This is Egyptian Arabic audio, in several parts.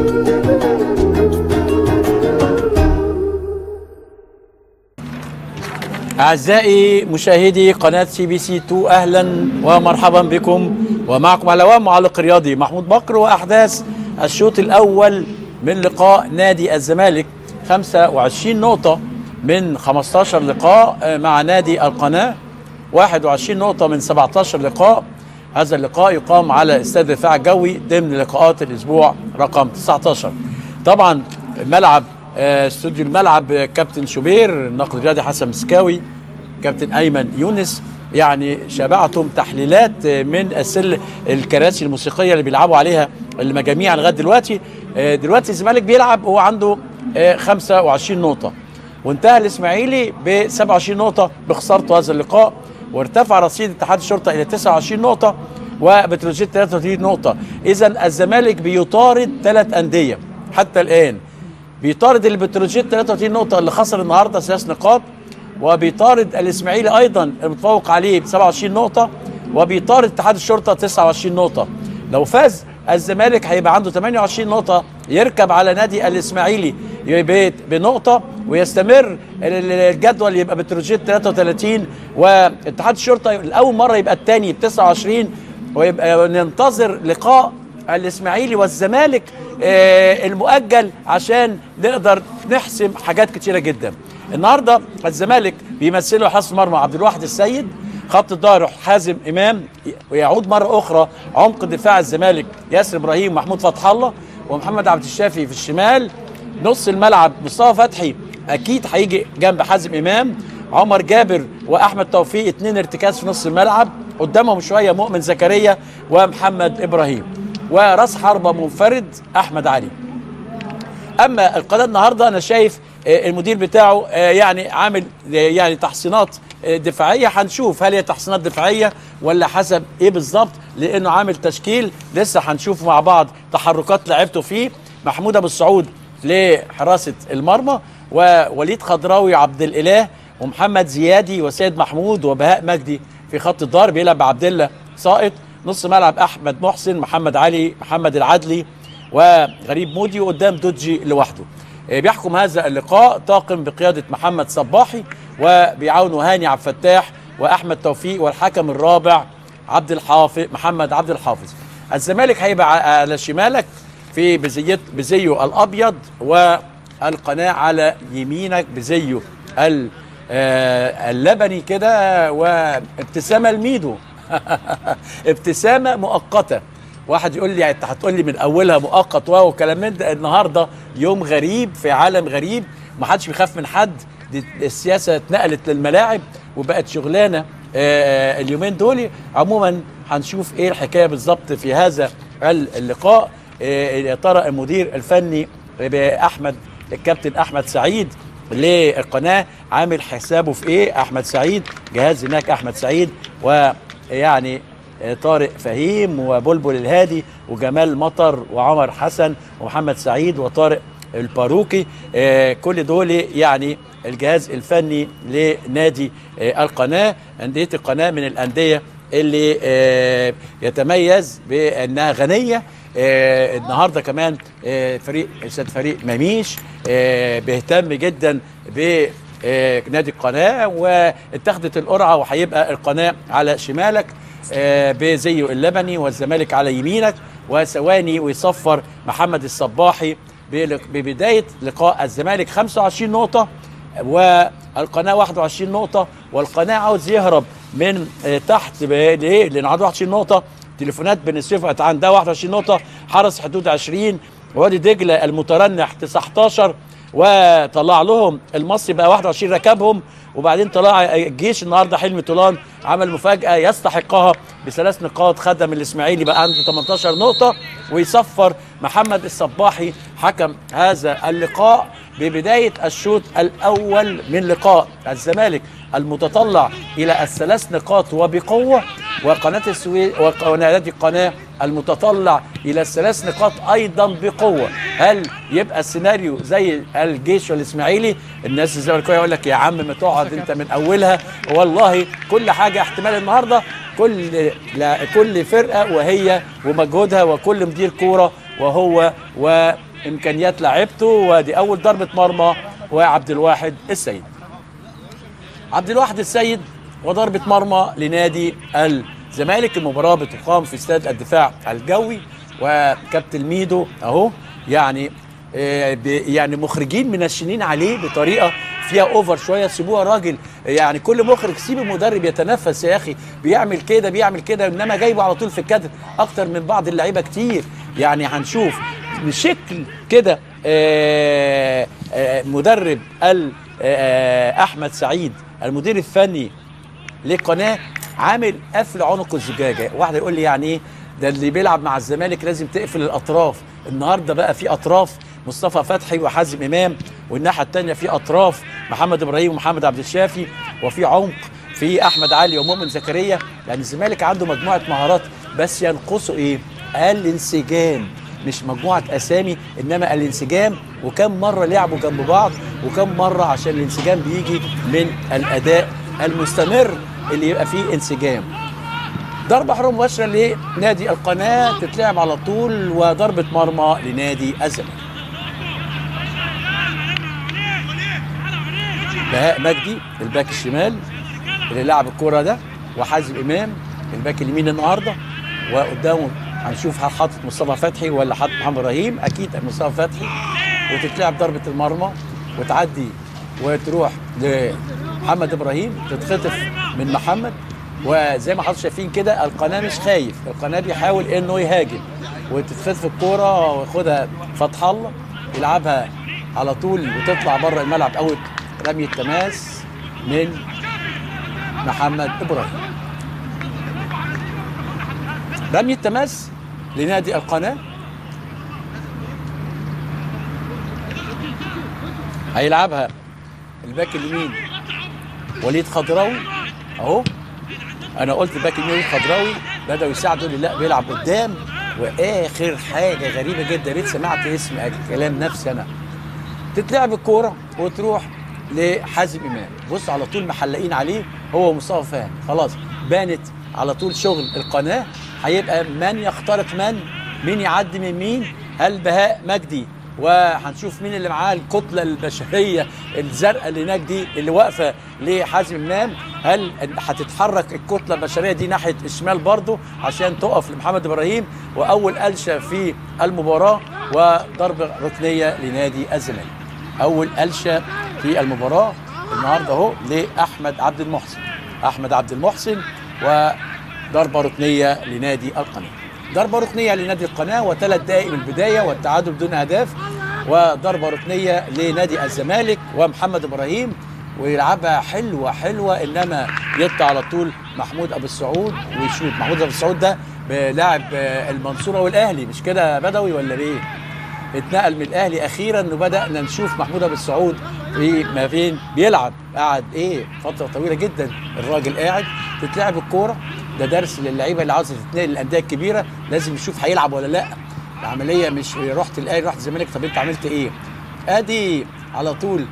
أعزائي مشاهدي قناة سي بي سي 2 أهلا ومرحبا بكم ومعكم على الهواء معلق رياضي محمود بكر وأحداث الشوط الأول من لقاء نادي الزمالك 25 نقطة من 15 لقاء مع نادي القناة 21 نقطة من 17 لقاء هذا اللقاء يقام على استاد الدفاع الجوي ضمن لقاءات الأسبوع رقم 19 طبعا ملعب آه، استوديو الملعب آه، كابتن شوبير النقد الرياضي حسن مسكاوي كابتن ايمن يونس يعني شبعتم تحليلات آه، من السل الكراسي الموسيقيه اللي بيلعبوا عليها المجاميع لغايه دلوقتي آه، دلوقتي الزمالك بيلعب هو عنده آه، 25 نقطه وانتهى الاسماعيلي ب 27 نقطه بخسارته هذا اللقاء وارتفع رصيد اتحاد الشرطه الى 29 نقطه وبتروجيت 33 نقطه اذا الزمالك بيطارد ثلاث انديه حتى الان بيطارد البتروجيت 33 نقطة اللي خسر النهارده ثلاث نقاط وبيطارد الاسماعيلي ايضا المتفوق عليه ب 27 نقطة وبيطارد اتحاد الشرطة 29 نقطة لو فاز الزمالك هيبقى عنده 28 نقطة يركب على نادي الاسماعيلي يبقى بنقطة ويستمر ال- ال- الجدول يبقى بتروجيت 33 واتحاد الشرطة لأول مرة يبقى الثاني ب 29 ويبقى ننتظر لقاء الاسماعيلي والزمالك آه، المؤجل عشان نقدر نحسم حاجات كتيره جدا النهارده الزمالك بيمثله حارس مرمى عبد الواحد السيد خط الظهر حازم امام ويعود مره اخرى عمق دفاع الزمالك ياسر ابراهيم محمود فتح الله ومحمد عبد الشافي في الشمال نص الملعب مصطفى فتحي اكيد هيجي جنب حازم امام عمر جابر واحمد توفيق اتنين ارتكاز في نص الملعب قدامهم شويه مؤمن زكريا ومحمد ابراهيم وراس حربه منفرد احمد علي اما القناه النهارده انا شايف آه، المدير بتاعه آه، يعني عامل آه، يعني تحصينات آه، دفاعيه هنشوف هل هي تحصينات دفاعيه ولا حسب ايه بالظبط لانه عامل تشكيل لسه هنشوف مع بعض تحركات لعبته فيه محمود ابو السعود لحراسه المرمى ووليد خضراوي عبد الاله ومحمد زيادي وسيد محمود وبهاء مجدي في خط الظهر بيلعب عبد الله ساقط نص ملعب احمد محسن محمد علي محمد العدلي وغريب مودي وقدام دوجي لوحده آه، بيحكم هذا اللقاء طاقم بقيادة محمد صباحي وبيعاونوا هاني عبد الفتاح وأحمد توفيق والحكم الرابع عبد الحافظ محمد عبد الحافظ الزمالك هيبقى ع- على شمالك في بزيت بزيه الأبيض والقناة على يمينك بزيه ال- آه، اللبني كده وابتسامة الميدو ابتسامة مؤقتة واحد يقول لي انت هتقول لي من اولها مؤقت واو كلام من ده النهارده يوم غريب في عالم غريب ومحدش بيخاف من حد دي السياسه اتنقلت للملاعب وبقت شغلانه آه، اليومين دول عموما هنشوف ايه الحكايه بالظبط في هذا اللقاء آه، يا ترى المدير الفني احمد الكابتن احمد سعيد للقناه عامل حسابه في ايه احمد سعيد جهاز هناك احمد سعيد ويعني طارق فهيم وبلبل الهادي وجمال مطر وعمر حسن ومحمد سعيد وطارق الباروكي آه، كل دول يعني الجهاز الفني لنادي آه، القناه انديه القناه من الانديه اللي آه، يتميز بانها غنيه آه، النهارده كمان آه، فريق استاذ فريق مميش آه، بيهتم جدا ب آه، نادي القناه واتخذت القرعه وهيبقى القناه على شمالك آه، بزيه اللبني والزمالك على يمينك وثواني ويصفر محمد الصباحي بلق- ببدايه لقاء الزمالك 25 نقطه والقناه 21 نقطه والقناه عاوز يهرب من آه، تحت ب- ليه؟ لان عنده 21 نقطه تليفونات بن سويف عندها 21 نقطه حرس حدود 20 وادي دجله المترنح 19 وطلع لهم المصري بقى 21 ركبهم وبعدين طلع الجيش النهارده حلمي طولان عمل مفاجاه يستحقها بثلاث نقاط خدم الاسماعيلي بقى عنده 18 نقطه ويصفر محمد الصباحي حكم هذا اللقاء ببدايه الشوط الاول من لقاء الزمالك المتطلع الى الثلاث نقاط وبقوه وقناه السويس ونادي القناه المتطلع الى الثلاث نقاط ايضا بقوه هل يبقى السيناريو زي الجيش والاسماعيلي الناس الزمالكاويه يقول لك يا عم ما تقعد انت من اولها والله كل حاجه احتمال النهارده كل لا كل فرقه وهي ومجهودها وكل مدير كوره وهو وامكانيات لعيبته ودي اول ضربه مرمى وعبد الواحد السيد عبد الواحد السيد وضربة مرمى لنادي الزمالك المباراة بتقام في استاد الدفاع الجوي وكابتن ميدو اهو يعني آه، ب- يعني مخرجين منشنين عليه بطريقه فيها اوفر شويه سيبوها راجل يعني كل مخرج سيب المدرب يتنفس يا اخي بيعمل كده بيعمل كده انما جايبه على طول في الكادر اكتر من بعض اللعيبه كتير يعني هنشوف بشكل كده آه، آه، مدرب ال آه، احمد سعيد المدير الفني لقناه عامل قفل عنق الزجاجه واحد يقول لي يعني ايه ده اللي بيلعب مع الزمالك لازم تقفل الاطراف النهارده بقى في اطراف مصطفى فتحي وحازم امام والناحيه الثانيه في اطراف محمد ابراهيم ومحمد عبد الشافي وفي عمق في احمد علي ومؤمن زكريا يعني الزمالك عنده مجموعه مهارات بس ينقصه ايه الانسجام مش مجموعه اسامي انما الانسجام وكم مره لعبوا جنب بعض وكم مره عشان الانسجام بيجي من الاداء المستمر اللي يبقى فيه انسجام ضربة حرة مباشرة لنادي القناة تتلعب على طول وضربة مرمى لنادي الزمالك بهاء مجدي الباك الشمال اللي لعب الكرة ده وحازم إمام الباك اليمين النهاردة وقدامه هنشوف حاطط مصطفى فتحي ولا حاطط محمد إبراهيم أكيد مصطفى فتحي وتتلعب ضربة المرمى وتعدي وتروح لمحمد إبراهيم تتخطف من محمد وزي ما حضرتك شايفين كده القناه مش خايف القناه بيحاول انه يهاجم وتتخطف الكوره وياخدها فتح الله يلعبها على طول وتطلع بره الملعب اوت رمي التماس من محمد ابراهيم رمي التماس لنادي القناه هيلعبها الباك اليمين وليد خضراوي اهو انا قلت باك اليمين الخضراوي بداوا يساعدوا لي لا بيلعب قدام واخر حاجه غريبه جدا يا ريت سمعت اسم كلام نفسي انا تتلعب الكوره وتروح لحازم امام بص على طول محلقين عليه هو ومصطفى فهمي خلاص بانت على طول شغل القناه هيبقى من يخترق من مين يعدي من مين هل بهاء مجدي وهنشوف مين اللي معاه الكتله البشريه الزرقاء اللي هناك دي اللي واقفه لحازم امام هل هتتحرك الكتله البشريه دي ناحيه الشمال برضه عشان تقف لمحمد ابراهيم واول قلشه في المباراه وضربه ركنيه لنادي الزمالك اول قلشه في المباراه النهارده اهو لاحمد عبد المحسن احمد عبد المحسن وضربه ركنيه لنادي القناه ضربه ركنيه لنادي القناه وثلاث دقائق من البدايه والتعادل بدون اهداف وضربه ركنيه لنادي الزمالك ومحمد ابراهيم ويلعبها حلوه حلوه انما يطلع على طول محمود ابو السعود ويشوط محمود ابو السعود ده لاعب المنصوره والاهلي مش كده بدوي ولا ايه؟ اتنقل من الاهلي اخيرا وبدانا نشوف محمود ابو السعود في ما فين بيلعب قعد ايه فتره طويله جدا الراجل قاعد تتلعب الكوره ده درس للعيبه اللي عاوزه تتنقل للانديه الكبيره لازم يشوف هيلعب ولا لا العمليه مش رحت الاهلي رحت الزمالك طب انت عملت ايه؟ ادي على طول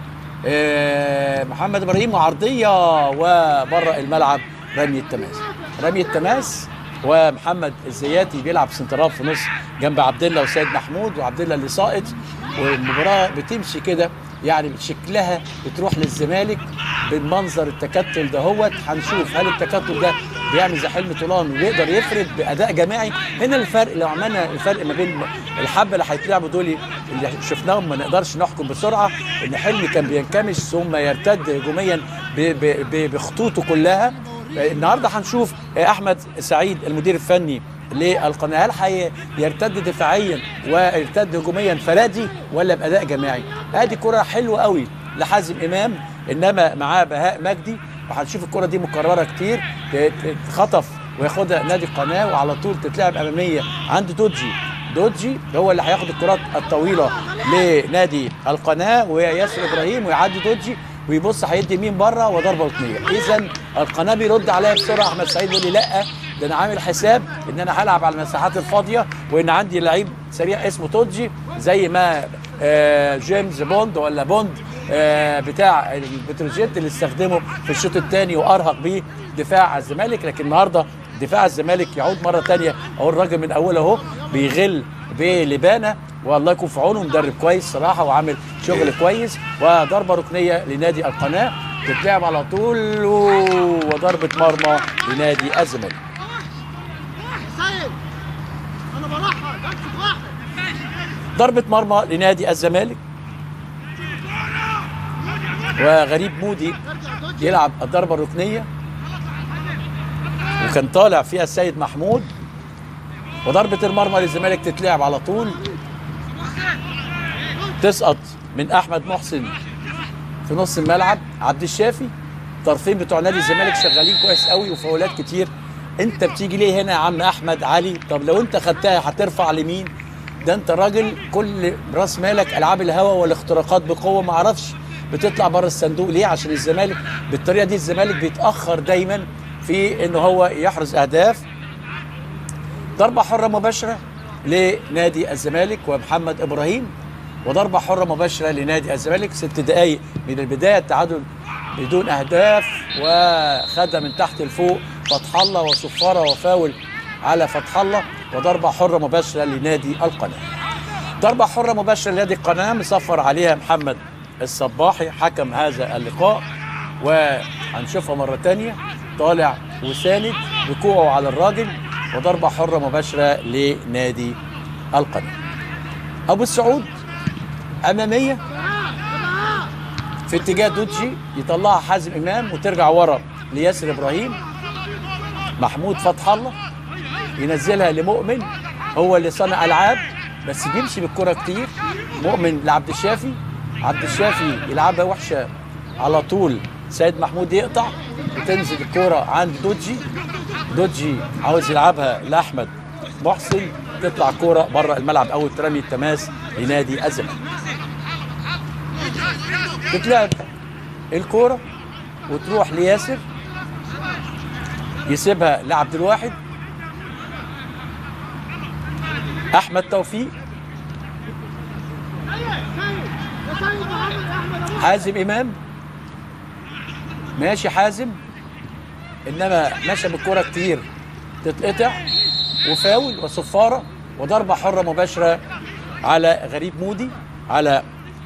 آه محمد ابراهيم وعرضيه وبره الملعب رمي التماس رمي التماس ومحمد الزياتي بيلعب سنتراب في نص جنب عبد الله وسيد محمود وعبد الله اللي ساقط والمباراه بتمشي كده يعني شكلها بتروح للزمالك بالمنظر التكتل دهوت هنشوف هل التكتل ده بيعمل زي حلمي طولان ويقدر يفرد باداء جماعي هنا الفرق لو عملنا الفرق ما بين الحبه اللي هيتلعبوا دول اللي شفناهم ما نقدرش نحكم بسرعه ان حلمي كان بينكمش ثم يرتد هجوميا بخطوطه كلها النهارده هنشوف احمد سعيد المدير الفني للقناه هل يرتد دفاعيا ويرتد هجوميا فردي ولا باداء جماعي؟ ادي كره حلوه قوي لحازم امام انما معاه بهاء مجدي وهنشوف الكره دي مكرره كتير تتخطف وياخدها نادي القناه وعلى طول تتلعب اماميه عند دوجي دوجي هو اللي هياخد الكرات الطويله لنادي القناه وياسر ابراهيم ويعدي دوجي ويبص هيدي مين بره وضربه ركنيه اذا القناه بيرد عليا بسرعه احمد سعيد بيقول لي لا ده انا عامل حساب ان انا هلعب على المساحات الفاضيه وان عندي لعيب سريع اسمه توجي زي ما آه جيمس بوند ولا بوند آه بتاع البتروجيت اللي استخدمه في الشوط الثاني وارهق بيه دفاع الزمالك لكن النهارده دفاع الزمالك يعود مره ثانيه اهو الراجل من اوله اهو بيغل بلبانه والله يكون في عونه مدرب كويس صراحه وعامل شغل كويس وضربه ركنيه لنادي القناه تتلعب على طول وضربه مرمى لنادي الزمالك سيد انا برحب امسك واحد ضربه مرمى لنادي الزمالك وغريب مودي ارجع دوجي يلعب الضربه الركنيه وكان طالع فيها السيد محمود وضربه المرمى للزمالك تتلعب على طول تسقط من احمد محسن في نص الملعب عبد الشافي طرفين بتوع نادي الزمالك شغالين كويس قوي وفاولات كتير انت بتيجي ليه هنا يا عم احمد علي طب لو انت خدتها هترفع لمين ده انت راجل كل راس مالك العاب الهوا والاختراقات بقوه ما اعرفش بتطلع بره الصندوق ليه عشان الزمالك بالطريقه دي الزمالك بيتاخر دايما في ان هو يحرز اهداف ضربه حره مباشره لنادي الزمالك ومحمد ابراهيم وضربه حره مباشره لنادي الزمالك ست دقائق من البدايه التعادل بدون اهداف وخدها من تحت لفوق فتح الله وصفاره وفاول على فتح الله وضربه حره مباشره لنادي القناه. ضربه حره مباشره لنادي القناه مصفر عليها محمد الصباحي حكم هذا اللقاء وهنشوفها مره تانية طالع وساند بكوعه على الراجل وضربه حره مباشره لنادي القناه. ابو السعود اماميه في اتجاه دوتشي يطلعها حازم امام وترجع ورا لياسر ابراهيم محمود فتح الله ينزلها لمؤمن هو اللي صنع العاب بس بيمشي بالكره كتير مؤمن لعبد الشافي عبد الشافي يلعبها وحشه على طول سيد محمود يقطع وتنزل الكره عند دوجي دوجي عاوز يلعبها لاحمد محسن تطلع كوره بره الملعب او ترمي التماس لنادي الزمالك تتلعب الكوره وتروح لياسر يسيبها لعبد الواحد احمد توفيق يا سيد محمد احمد ابو حازم امام ماشي حازم انما ماشي بالكرة كتير تتقطع وفاول وصفاره وضربه حره مباشره على غريب مودي على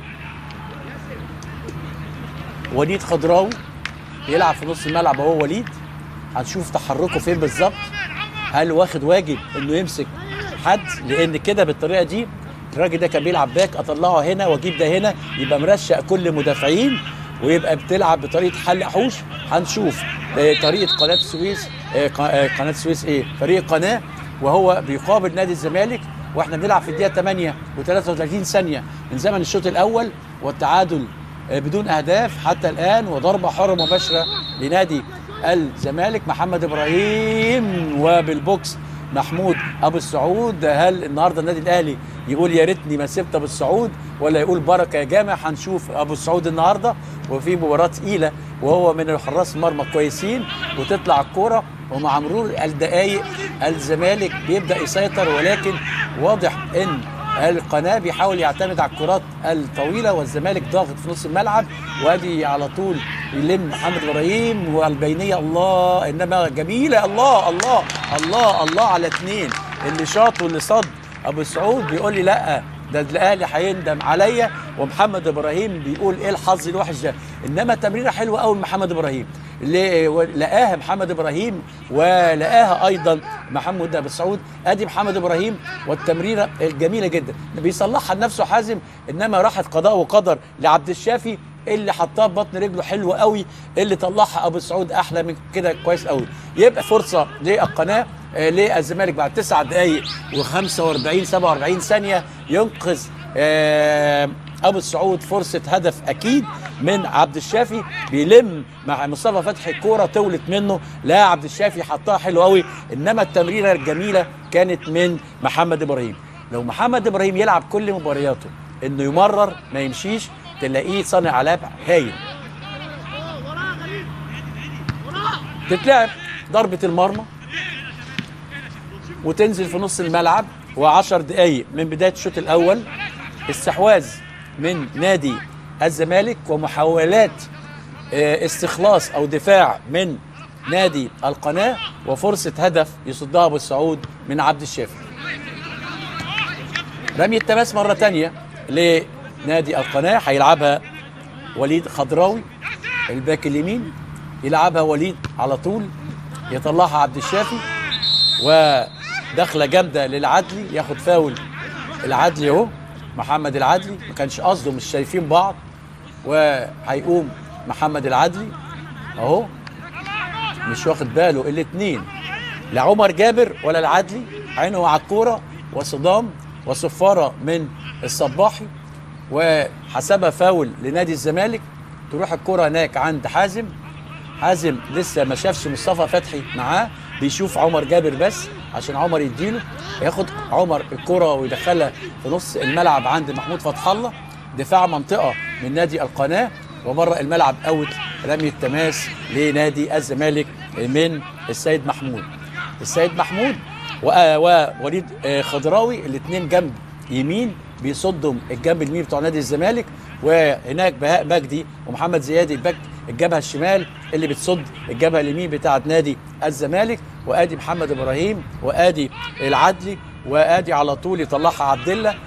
وليد خضراوي يلعب في نص الملعب اهو وليد هنشوف تحركه فين بالظبط هل واخد واجب انه يمسك حد لان كده بالطريقه دي الراجل ده كان بيلعب باك اطلعه هنا واجيب ده هنا يبقى مرشق كل مدافعين ويبقى بتلعب بطريقه حل حوش هنشوف آه، طريقه قناه السويس آه، ق- آه، قناه السويس ايه فريق قناه وهو بيقابل نادي الزمالك واحنا بنلعب في الدقيقه 8 و33 ثانيه من زمن الشوط الاول والتعادل آه، بدون اهداف حتى الان وضربه حره مباشره لنادي الزمالك محمد ابراهيم وبالبوكس محمود ابو السعود هل النهارده النادي الاهلي يقول يا ريتني ما سبت ابو السعود ولا يقول بركه يا جامع هنشوف ابو السعود النهارده وفي مباراه تقيله وهو من الحراس المرمى كويسين وتطلع الكوره ومع مرور الدقائق الزمالك بيبدا يسيطر ولكن واضح ان القناه بيحاول يعتمد على الكرات الطويله والزمالك ضاغط في نص الملعب وادي على طول يلم محمد ابراهيم والبينيه الله انما جميله الله الله الله الله على اثنين اللي شاط واللي صد ابو سعود بيقول لي لا ده الاهلي هيندم عليا ومحمد ابراهيم بيقول ايه الحظ الوحش ده انما تمريره حلوه قوي من محمد ابراهيم اللي لقاها محمد ابراهيم ولقاها ايضا محمود ابو سعود ادي محمد ابراهيم والتمريره الجميله جدا بيصلحها لنفسه حازم انما راحت قضاء وقدر لعبد الشافي اللي حطها ببطن رجله حلو قوي اللي طلعها ابو سعود احلى من كده كويس قوي يبقى فرصه للقناه آه، للزمالك بعد 9 دقائق و45 47 ثانيه ينقذ آه، ابو السعود فرصه هدف اكيد من عبد الشافي بيلم مع مصطفى فتحي الكوره طولت منه لا عبد الشافي حطها حلو قوي انما التمريره الجميله كانت من محمد ابراهيم لو محمد ابراهيم يلعب كل مبارياته انه يمرر ما يمشيش تلاقيه صانع العاب هايل وراه غريب وراه تتلعب ضربة المرمى وتنزل في نص الملعب وعشر دقايق من بداية الشوط الأول استحواذ من نادي الزمالك ومحاولات آه، استخلاص أو دفاع من نادي القناة وفرصة هدف يصدها أبو السعود من عبد الشافي رمي التماس مره تانية لنادي القناه هيلعبها وليد خضراوي الباك اليمين يلعبها وليد على طول يطلعها عبد الشافي ودخله جامده للعدلي ياخد فاول العدلي اهو محمد العدلي ما كانش قصده مش شايفين بعض وهيقوم محمد العدلي اهو مش واخد باله الاثنين لا عمر جابر ولا العدلي عينه على الكوره وصدام وصفاره من الصباحي وحسبها فاول لنادي الزمالك تروح الكرة هناك عند حازم حازم لسه ما شافش مصطفى فتحي معاه بيشوف عمر جابر بس عشان عمر يديله ياخد عمر الكرة ويدخلها في نص الملعب عند محمود فتح الله دفاع منطقة من نادي القناة وبره الملعب اوت رمي التماس لنادي الزمالك من السيد محمود السيد محمود و- ووليد آه، خضراوي الاثنين جنب يمين بيصدوا الجنب اليمين بتوع نادي الزمالك وهناك بهاء مجدي ومحمد زياد الباك الجبهه الشمال اللي بتصد الجبهه اليمين بتاعه نادي الزمالك وادي محمد ابراهيم وادي العدلي وادي على طول يطلعها عبد الله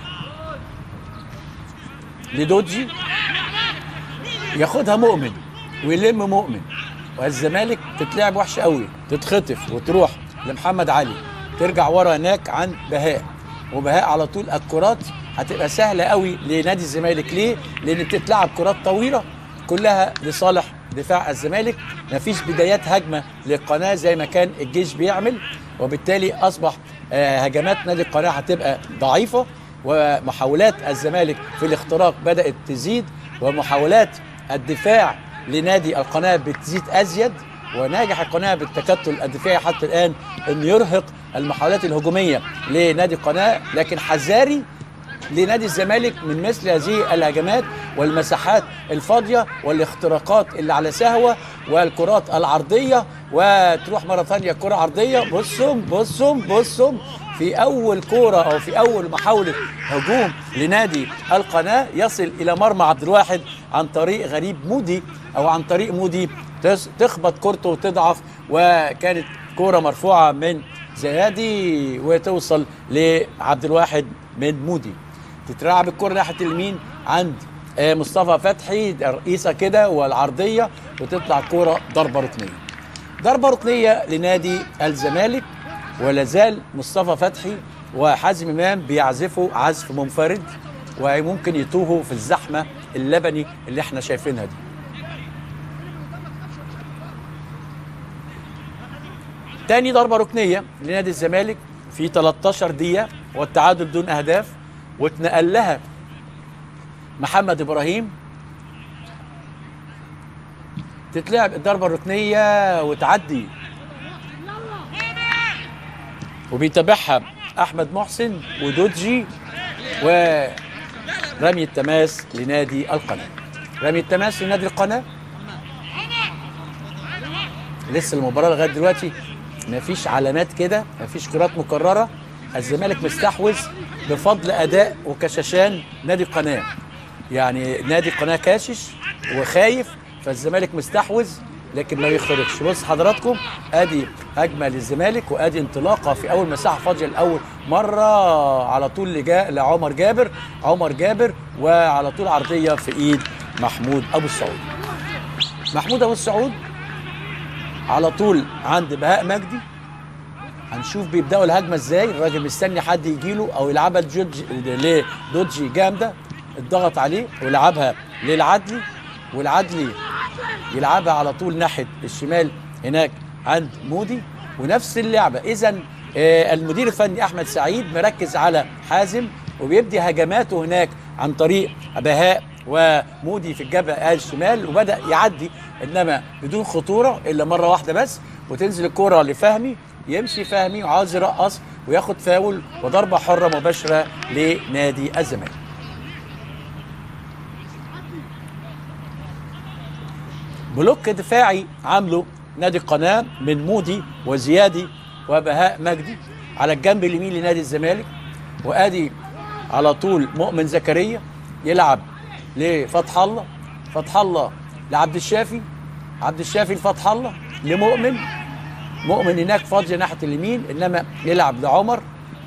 لدوجي ياخدها مؤمن ويلم مؤمن والزمالك تتلعب وحشه قوي تتخطف وتروح لمحمد علي ترجع ورا هناك عند بهاء وبهاء على طول الكرات هتبقى سهله قوي لنادي الزمالك ليه؟ لان بتتلعب كرات طويله كلها لصالح دفاع الزمالك مفيش بدايات هجمه للقناه زي ما كان الجيش بيعمل وبالتالي اصبح آه، هجمات نادي القناه هتبقى ضعيفه ومحاولات الزمالك في الاختراق بدات تزيد ومحاولات الدفاع لنادي القناه بتزيد ازيد وناجح القناه بالتكتل الدفاعي حتى الان انه يرهق المحاولات الهجوميه لنادي القناه لكن حذاري لنادي الزمالك من مثل هذه الهجمات والمساحات الفاضيه والاختراقات اللي على سهوه والكرات العرضيه وتروح مره ثانيه كره عرضيه بصهم بصهم بصهم في اول كوره او في اول محاوله هجوم لنادي القناه يصل الى مرمى عبد الواحد عن طريق غريب مودي او عن طريق مودي تس- تخبط كورته وتضعف وكانت كوره مرفوعه من زيادي وتوصل لعبد الواحد من مودي تتلعب الكره ناحيه اليمين عند آه، مصطفى فتحي رئيسه كده والعرضيه وتطلع كوره ضربه ركنيه ضربه ركنيه لنادي الزمالك ولا زال مصطفى فتحي وحازم امام بيعزفوا عزف منفرد وممكن يتوهوا في الزحمه اللبني اللي احنا شايفينها دي تاني ضربة ركنية لنادي الزمالك في 13 دقيقة والتعادل دون أهداف واتنقل لها محمد إبراهيم تتلعب الضربة الركنية وتعدي وبيتابعها أحمد محسن ودوجي ورمي التماس لنادي القناة رمي التماس لنادي القناة لسه المباراة لغاية دلوقتي مفيش علامات كده مفيش كرات مكررة الزمالك مستحوذ بفضل أداء وكشاشان نادي القناة يعني نادي القناة كاشش وخايف فالزمالك مستحوذ لكن ما بيخترقش بص حضراتكم ادي هجمه للزمالك وادي انطلاقه في اول مساحه فاضيه الاول مره على طول لجا لعمر جابر عمر جابر وعلى طول عرضيه في ايد محمود ابو السعود محمود ابو السعود على طول عند بهاء مجدي هنشوف بيبداوا الهجمه ازاي الراجل مستني حد يجيله او يلعبها لجوج لدوجي جامده اتضغط عليه ولعبها للعدلي والعدلي يلعبها على طول ناحيه الشمال هناك عند مودي ونفس اللعبه اذا المدير الفني احمد سعيد مركز على حازم وبيبدي هجماته هناك عن طريق بهاء ومودي في الجبهه الشمال وبدا يعدي انما بدون خطوره الا مره واحده بس وتنزل الكره لفهمي يمشي فهمي وعاوز يرقص وياخد فاول وضربه حره مباشره لنادي الزمالك بلوك دفاعي عامله نادي القناه من مودي وزيادي وبهاء مجدي على الجنب اليمين لنادي الزمالك وادي على طول مؤمن زكريا يلعب لفتح الله فتح الله لعبد الشافي عبد الشافي لفتح الله لمؤمن مؤمن هناك فاضيه ناحيه اليمين انما يلعب لعمر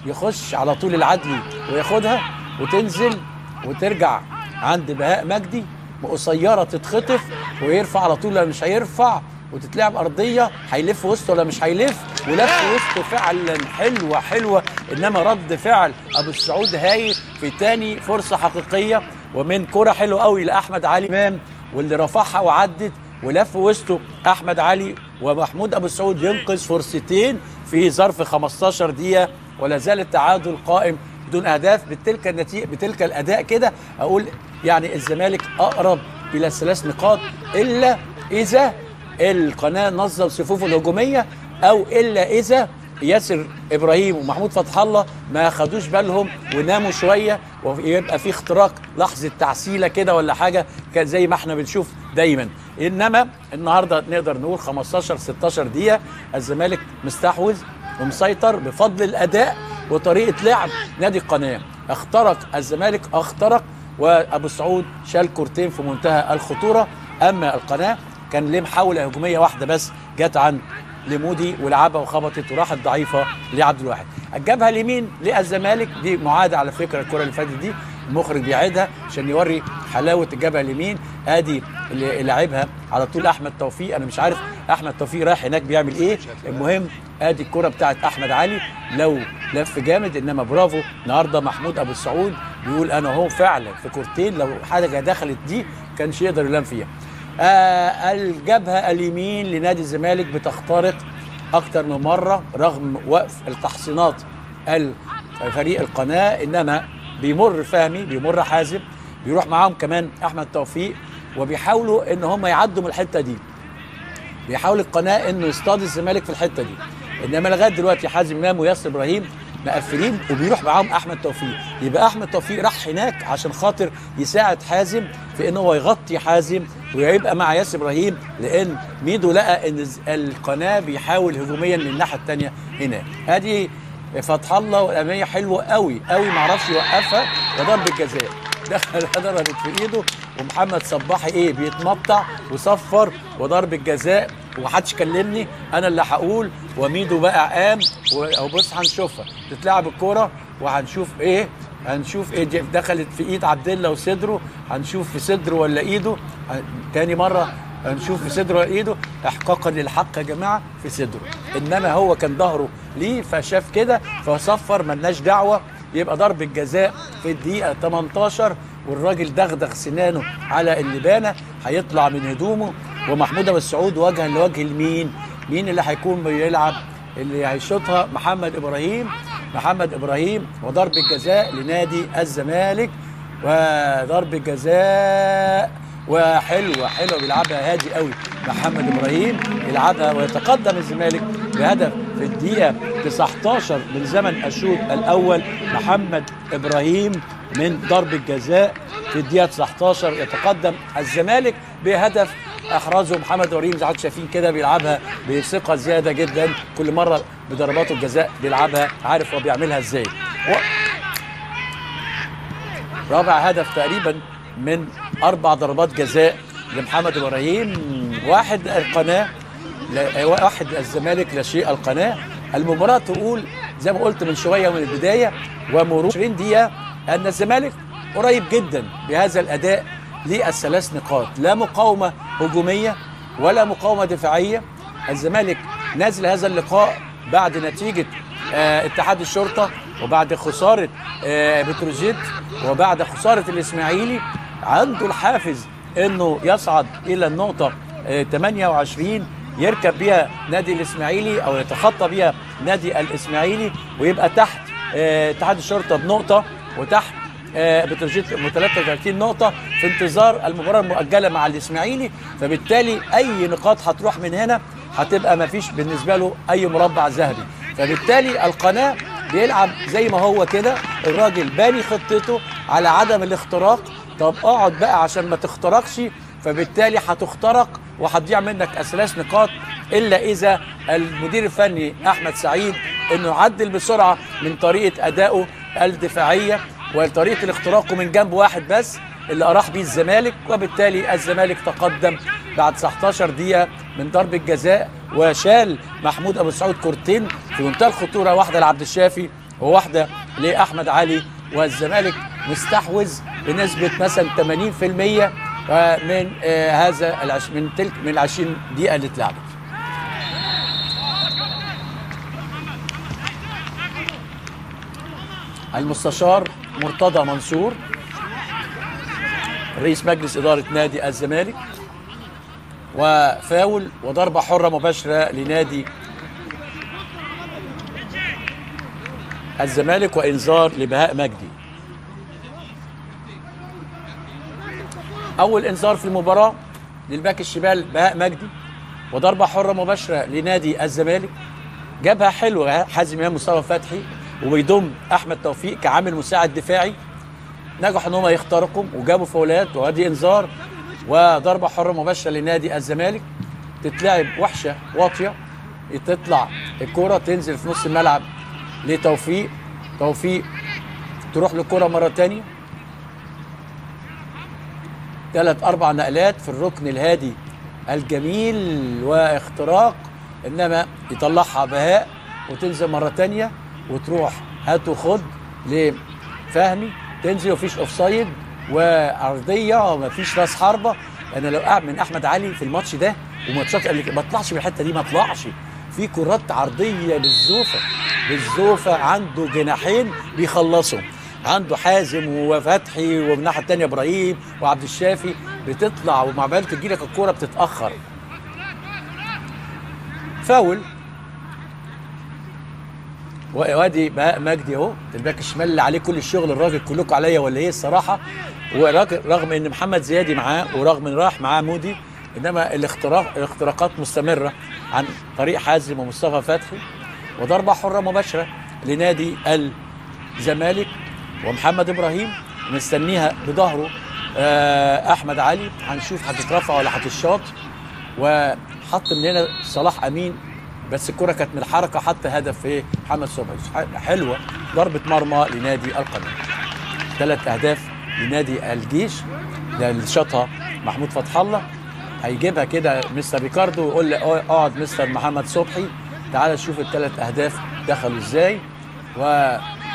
يخش على طول العدلي وياخدها وتنزل وترجع عند بهاء مجدي قصيره تتخطف ويرفع على طول ولا مش هيرفع وتتلعب ارضيه هيلف وسطه ولا مش هيلف ولف وسطه فعلا حلوه حلوه انما رد فعل ابو السعود هايل في تاني فرصه حقيقيه ومن كره حلوه قوي لاحمد علي امام واللي رفعها وعدت ولف وسطه احمد علي ومحمود ابو السعود ينقذ فرصتين في ظرف 15 دقيقه ولا زال التعادل قائم بدون اهداف بتلك النتيجه بتلك الاداء كده اقول يعني الزمالك اقرب الى الثلاث نقاط الا اذا القناه نظم صفوفه الهجوميه او الا اذا ياسر ابراهيم ومحمود فتح الله ما خدوش بالهم وناموا شويه ويبقى في اختراق لحظه تعسيله كده ولا حاجه كان زي ما احنا بنشوف دايما انما النهارده نقدر نقول 15 16 دقيقه الزمالك مستحوذ ومسيطر بفضل الاداء وطريقه لعب نادي القناه اخترق الزمالك اخترق وابو سعود شال كورتين في منتهى الخطوره اما القناه كان ليه محاوله هجوميه واحده بس جت عن لمودي ولعبها وخبطت وراحت ضعيفه لعبد الواحد الجبهه اليمين للزمالك دي معاده على فكره الكره اللي فاتت دي المخرج بيعيدها عشان يوري حلاوه الجبهه اليمين ادي اللي لعبها على طول احمد توفيق انا مش عارف احمد توفيق رايح هناك بيعمل ايه المهم ادي الكره بتاعت احمد علي لو لف جامد انما برافو النهارده محمود ابو السعود بيقول انا هو فعلا في كورتين لو حاجه دخلت دي كانش يقدر يلام فيها آه الجبهه اليمين لنادي الزمالك بتخترق اكتر من مره رغم وقف التحصينات فريق القناه انما بيمر فهمي بيمر حازم بيروح معاهم كمان احمد توفيق وبيحاولوا ان هم يعدوا من الحته دي بيحاول القناه انه يصطاد الزمالك في الحته دي انما لغايه دلوقتي حازم امام وياسر ابراهيم مقفلين وبيروح معاهم احمد توفيق يبقى احمد توفيق راح هناك عشان خاطر يساعد حازم في ان هو يغطي حازم ويبقى مع ياسر ابراهيم لان ميدو لقى ان القناه بيحاول هجوميا من الناحيه الثانيه هنا ادي فتح الله والاماميه حلوه قوي قوي ما عرفش يوقفها وضربه جزاء دخل ضربت في ايده ومحمد صباحي ايه بيتمطع وصفر وضربه جزاء ومحدش كلمني انا اللي هقول وميدو بقى قام وبص هنشوفها تتلعب الكوره وهنشوف ايه هنشوف ايه دي دخلت في ايد عبد الله وصدره هنشوف في صدره ولا ايده تاني مره هنشوف في صدره ولا ايده احقاقا للحق يا جماعه في صدره انما هو كان ظهره ليه فشاف كده فصفر ملناش دعوه يبقى ضربه جزاء في الدقيقه 18 والراجل دغدغ سنانه على اللبانه هيطلع من هدومه ومحمود ابو السعود وجها لوجه لمين؟ مين اللي هيكون بيلعب؟ اللي هيشوطها محمد ابراهيم محمد ابراهيم وضربه جزاء لنادي الزمالك وضربه جزاء وحلوه حلوه بيلعبها هادي قوي محمد ابراهيم يلعبها ويتقدم الزمالك بهدف في الدقيقه 19 من زمن الشوط الاول محمد ابراهيم من ضربه جزاء في الدقيقه 19 يتقدم الزمالك بهدف احرزه محمد ابراهيم زي ما شايفين كده بيلعبها بثقه زياده جدا كل مره بضربات الجزاء بيلعبها عارف هو بيعملها ازاي و... رابع هدف تقريبا من اربع ضربات جزاء لمحمد ابراهيم واحد القناه واحد الزمالك لا شيء القناه المباراه تقول زي ما قلت من شويه من البدايه ومرور 20 دقيقه ان الزمالك قريب جدا بهذا الاداء للثلاث نقاط لا مقاومه هجوميه ولا مقاومه دفاعيه الزمالك نازل هذا اللقاء بعد نتيجه آه اتحاد الشرطه وبعد خساره آه بتروجيت وبعد خساره الاسماعيلي عنده الحافز انه يصعد الى النقطه آه 28 يركب بيها نادي الاسماعيلي او يتخطى بيها نادي الاسماعيلي ويبقى تحت اتحاد الشرطه بنقطه وتحت بتروجيت 33 نقطة في انتظار المباراة المؤجلة مع الإسماعيلي فبالتالي أي نقاط هتروح من هنا هتبقى ما فيش بالنسبة له أي مربع ذهبي فبالتالي القناة بيلعب زي ما هو كده الراجل باني خطته على عدم الاختراق طب اقعد بقى عشان ما تخترقش فبالتالي هتخترق وهتضيع منك ثلاث نقاط الا اذا المدير الفني احمد سعيد انه يعدل بسرعه من طريقه ادائه الدفاعيه وطريقه الاختراق من جنب واحد بس اللي اراح بيه الزمالك وبالتالي الزمالك تقدم بعد 19 دقيقه من ضربه جزاء وشال محمود ابو سعود كورتين في منتهى الخطوره واحده لعبد الشافي وواحده لاحمد علي والزمالك مستحوذ بنسبه مثلا 80% آه، من آه، هذا العش من تلك من 20 دقيقه اللي اتلعبت المستشار مرتضى منصور رئيس مجلس إدارة نادي الزمالك وفاول وضربة حرة مباشرة لنادي الزمالك وإنذار لبهاء مجدي أول إنذار في المباراة للباك الشمال بهاء مجدي وضربة حرة مباشرة لنادي الزمالك جابها حلوة حازم إمام مصطفى فتحي وبيضم أحمد توفيق كعامل مساعد دفاعي نجحوا ان هم يخترقوا وجابوا فاولات وادي انذار وضربه حره مباشره لنادي الزمالك تتلعب وحشه واطيه تطلع الكره تنزل في نص الملعب لتوفيق توفيق تروح للكره مره تانية ثلاث اربع نقلات في الركن الهادي الجميل واختراق انما يطلعها بهاء وتنزل مره تانية وتروح هات وخد لفهمي تنزل ومفيش اوفسايد وارضيه ومفيش راس حربه انا لو قاعد من احمد علي في الماتش ده وماتشات قبل كده ما طلعش من الحته دي ما طلعش في كرات عرضيه بالزوفه بالزوفه عنده جناحين بيخلصوا عنده حازم وفتحي ومن الناحيه الثانيه ابراهيم وعبد الشافي بتطلع ومع بال تجي لك الكوره بتتاخر فاول وادي بهاء مجدي اهو الباك الشمال اللي عليه كل الشغل الراجل كلكم عليا ولا ايه الصراحه وراجل رغم ان محمد زيادي معاه ورغم ان راح معاه مودي انما الاختراق الاختراقات مستمره عن طريق حازم ومصطفى فتحي وضربه حره مباشره لنادي الزمالك ومحمد ابراهيم مستنيها بظهره آه، احمد علي هنشوف هتترفع ولا هتشاط وحط من هنا صلاح امين بس الكره كانت من الحركه حتى هدف ايه محمد صبحي حلوه ضربه مرمى لنادي القناه ثلاث اهداف لنادي الجيش ده اللي شاطها محمود فتح الله هيجيبها كده مستر ريكاردو ويقول لي اقعد مستر محمد صبحي تعال شوف الثلاث اهداف دخلوا ازاي و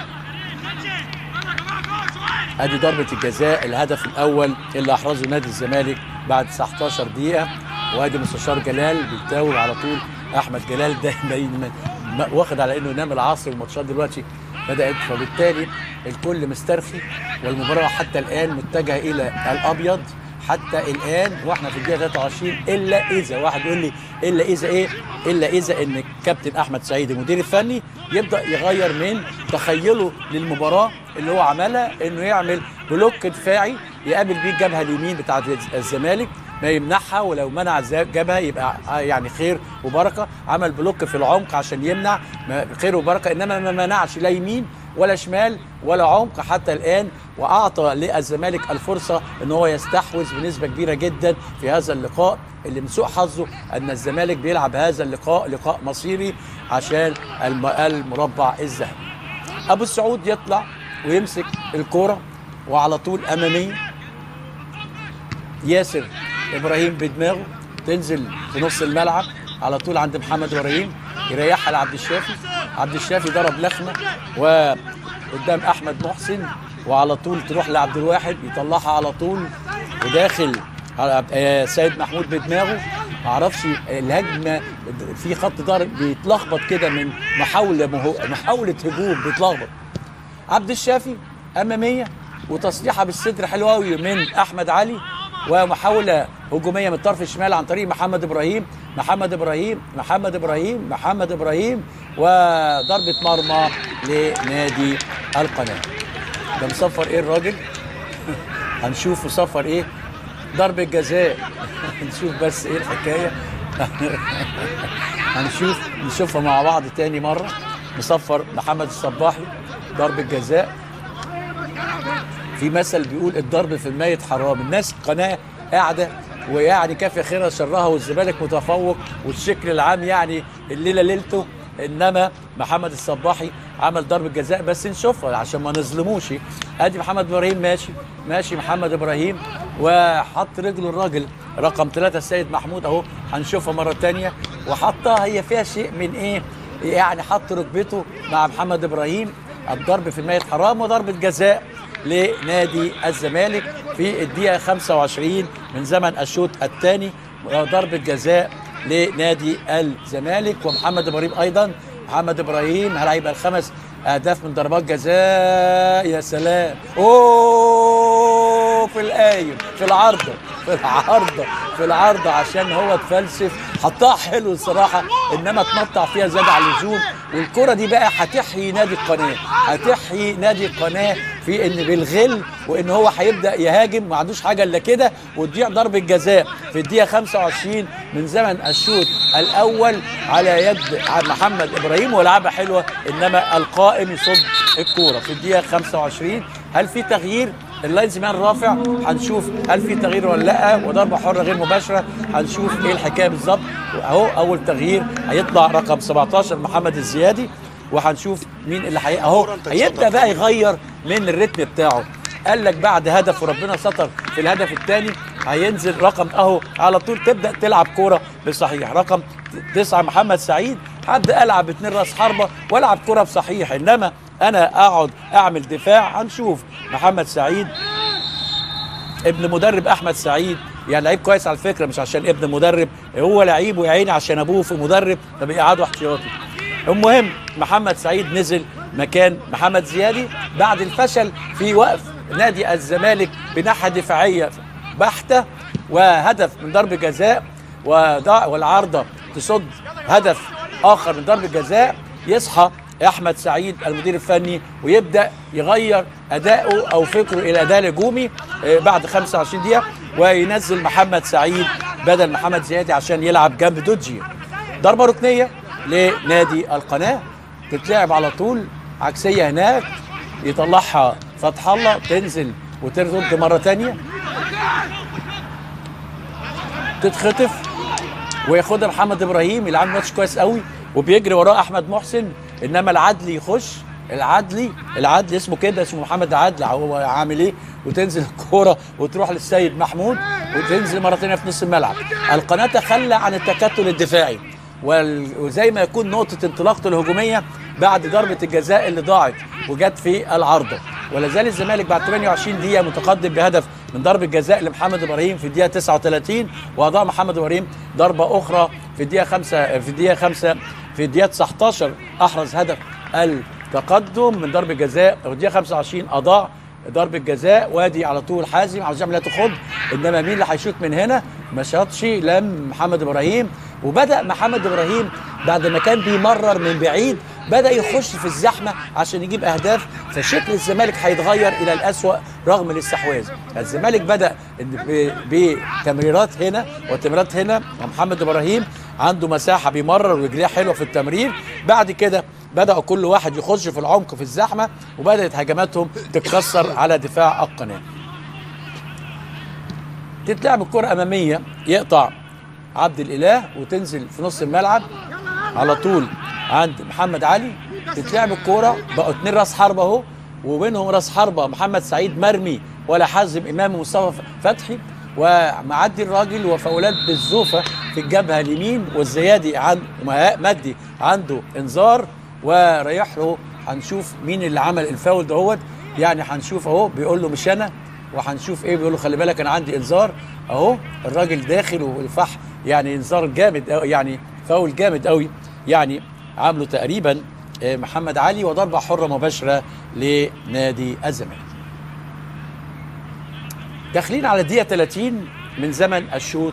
ادي ضربه الجزاء الهدف الاول اللي احرزه نادي الزمالك بعد 19 دقيقه وادي مستشار جلال بيتاوب على طول احمد جلال ده دايما واخد على انه ينام العصر الماتشات دلوقتي بدات فبالتالي الكل مسترخي والمباراه حتى الان متجهه الى الابيض حتى الان واحنا في الدقيقه 23 الا اذا واحد يقول لي الا اذا ايه؟ الا اذا ان الكابتن احمد سعيد المدير الفني يبدا يغير من تخيله للمباراه اللي هو عملها انه يعمل بلوك دفاعي يقابل بيه الجبهه اليمين بتاعه الزمالك ما يمنعها ولو منع جبهه يبقى يعني خير وبركه عمل بلوك في العمق عشان يمنع خير وبركه انما ما منعش لا يمين ولا شمال ولا عمق حتى الان واعطى للزمالك الفرصه ان هو يستحوذ بنسبه كبيره جدا في هذا اللقاء اللي من سوء حظه ان الزمالك بيلعب هذا اللقاء لقاء مصيري عشان المربع الذهبي. ابو السعود يطلع ويمسك الكوره وعلى طول اماميه ياسر ابراهيم بدماغه تنزل في نص الملعب على طول عند محمد ابراهيم يريحها لعبد الشافي عبد الشافي ضرب لخمه وقدام احمد محسن وعلى طول تروح لعبد الواحد يطلعها على طول وداخل سيد محمود بدماغه معرفش الهجمه في خط ضرب بيتلخبط كده من محاوله محاوله هجوم بيتلخبط عبد الشافي اماميه وتصليحه بالصدر حلوه قوي من احمد علي ومحاوله هجوميه من الطرف الشمال عن طريق محمد ابراهيم محمد ابراهيم محمد ابراهيم محمد ابراهيم وضربه مرمى لنادي القناه ده مصفر ايه الراجل هنشوف مصفر ايه ضربه جزاء نشوف بس ايه الحكايه هنشوف نشوفها مع بعض تاني مره مصفر محمد الصباحي ضربه جزاء في مثل بيقول الضرب في الميت حرام الناس قناه قاعده ويعني كافي خيرها شرها والزمالك متفوق والشكل العام يعني الليله ليلته انما محمد الصباحي عمل ضربه جزاء بس نشوفها عشان ما نظلموش ادي محمد ابراهيم ماشي ماشي محمد ابراهيم وحط رجله الراجل رقم ثلاثة السيد محمود اهو هنشوفها مره ثانيه وحطها هي فيها شيء من ايه يعني حط ركبته مع محمد ابراهيم الضرب في الميت حرام وضربه جزاء لنادي الزمالك في الدقيقه 25 من زمن الشوط الثاني وضربه جزاء لنادي الزمالك ومحمد ابراهيم ايضا محمد ابراهيم هل هيبقى الخمس اهداف من ضربات جزاء يا سلام اوه في القايم في العارضه في العارضه في العارضه عشان هو اتفلسف حطها حلو الصراحه انما اتنطع فيها زاد على اللزوم والكره دي بقى هتحيي نادي القناه هتحيي نادي القناه في ان بالغل وان هو هيبدا يهاجم ما عندوش حاجه الا كده وتضيع ضربه جزاء في الدقيقه 25 من زمن الشوط الاول على يد محمد ابراهيم ولعبه حلوه انما القائم يصد الكوره في الدقيقه 25 هل في تغيير اللاينز مان رافع هنشوف هل في تغيير ولا لا وضربه حره غير مباشره هنشوف ايه الحكايه بالظبط اهو اول تغيير هيطلع رقم 17 محمد الزيادي وهنشوف مين اللي حي... اهو هيبدا بقى يغير من الريتم بتاعه قال لك بعد هدف وربنا ستر في الهدف الثاني هينزل رقم اهو على طول تبدا تلعب كوره بصحيح رقم تسعه محمد سعيد هبدا العب اتنين راس حربه والعب كوره بصحيح انما انا اقعد اعمل دفاع هنشوف محمد سعيد ابن مدرب احمد سعيد يعني لعيب كويس على فكره مش عشان ابن مدرب هو لعيب ويا عيني عشان ابوه في مدرب فبيقعدوا احتياطي المهم محمد سعيد نزل مكان محمد زيادي بعد الفشل في وقف نادي الزمالك بناحيه دفاعيه بحته وهدف من ضربه جزاء وضع والعارضه تصد هدف اخر من ضربه جزاء يصحى احمد سعيد المدير الفني ويبدا يغير اداؤه او فكره الى اداء هجومي آه، بعد 25 دقيقه وينزل محمد سعيد بدل محمد زيادي عشان يلعب جنب دوجي ضربه ركنيه لنادي القناه تتلعب على طول عكسيه هناك يطلعها فتح الله تنزل وترد مره ثانيه تتخطف وياخدها محمد ابراهيم يلعب ماتش كويس قوي وبيجري وراه احمد محسن انما العدلي يخش العدلي العدلي اسمه كده اسمه محمد عدل هو عامل ايه وتنزل الكوره وتروح للسيد محمود وتنزل مره ثانيه في نص الملعب القناه تخلى عن التكتل الدفاعي وال- وزي ما يكون نقطه انطلاقته الهجوميه بعد ضربه الجزاء اللي ضاعت وجت في العارضه ولا زال الزمالك بعد 28 دقيقه متقدم بهدف من ضربه جزاء لمحمد ابراهيم في الدقيقه 39 واضاع محمد ابراهيم ضربه اخرى في الدقيقه 5 في الدقيقه 5 في الدقيقه 19 احرز هدف التقدم من ضربه جزاء وفي الدقيقه 25 اضاع ضربه جزاء وادي على طول حازم عاوز يعمل لا تخض انما مين اللي هيشوط من هنا ما شاطش لم محمد ابراهيم وبدا محمد ابراهيم بعد ما كان بيمرر من بعيد بدا يخش في الزحمه عشان يجيب اهداف فشكل الزمالك هيتغير الى الاسوا رغم الاستحواذ الزمالك بدا ب- بتمريرات هنا وتمريرات هنا ومحمد ابراهيم عنده مساحه بيمرر ورجليه حلوه في التمرير بعد كده بداوا كل واحد يخش في العمق في الزحمه وبدات هجماتهم تتكسر على دفاع القناه تتلعب الكره اماميه يقطع عبد الاله وتنزل في نص الملعب على طول عند محمد علي تتلعب الكوره بقوا اتنين راس حربه اهو وبينهم راس حربه محمد سعيد مرمي ولا حازم امام ومصطفى فتحي ومعدي الراجل وفاولات بالزوفه في الجبهه اليمين والزيادي عند مجدي عنده انذار ورايح له هنشوف مين اللي عمل الفاول دهوت يعني هنشوف اهو بيقول له مش انا وهنشوف ايه بيقول له خلي بالك انا عندي انذار اهو الراجل داخل والفح يعني انذار جامد أوي يعني فاول جامد قوي يعني عامله تقريبا آه، محمد علي وضربه حره مباشره لنادي الزمالك داخلين على الدقيقه 30 من زمن الشوط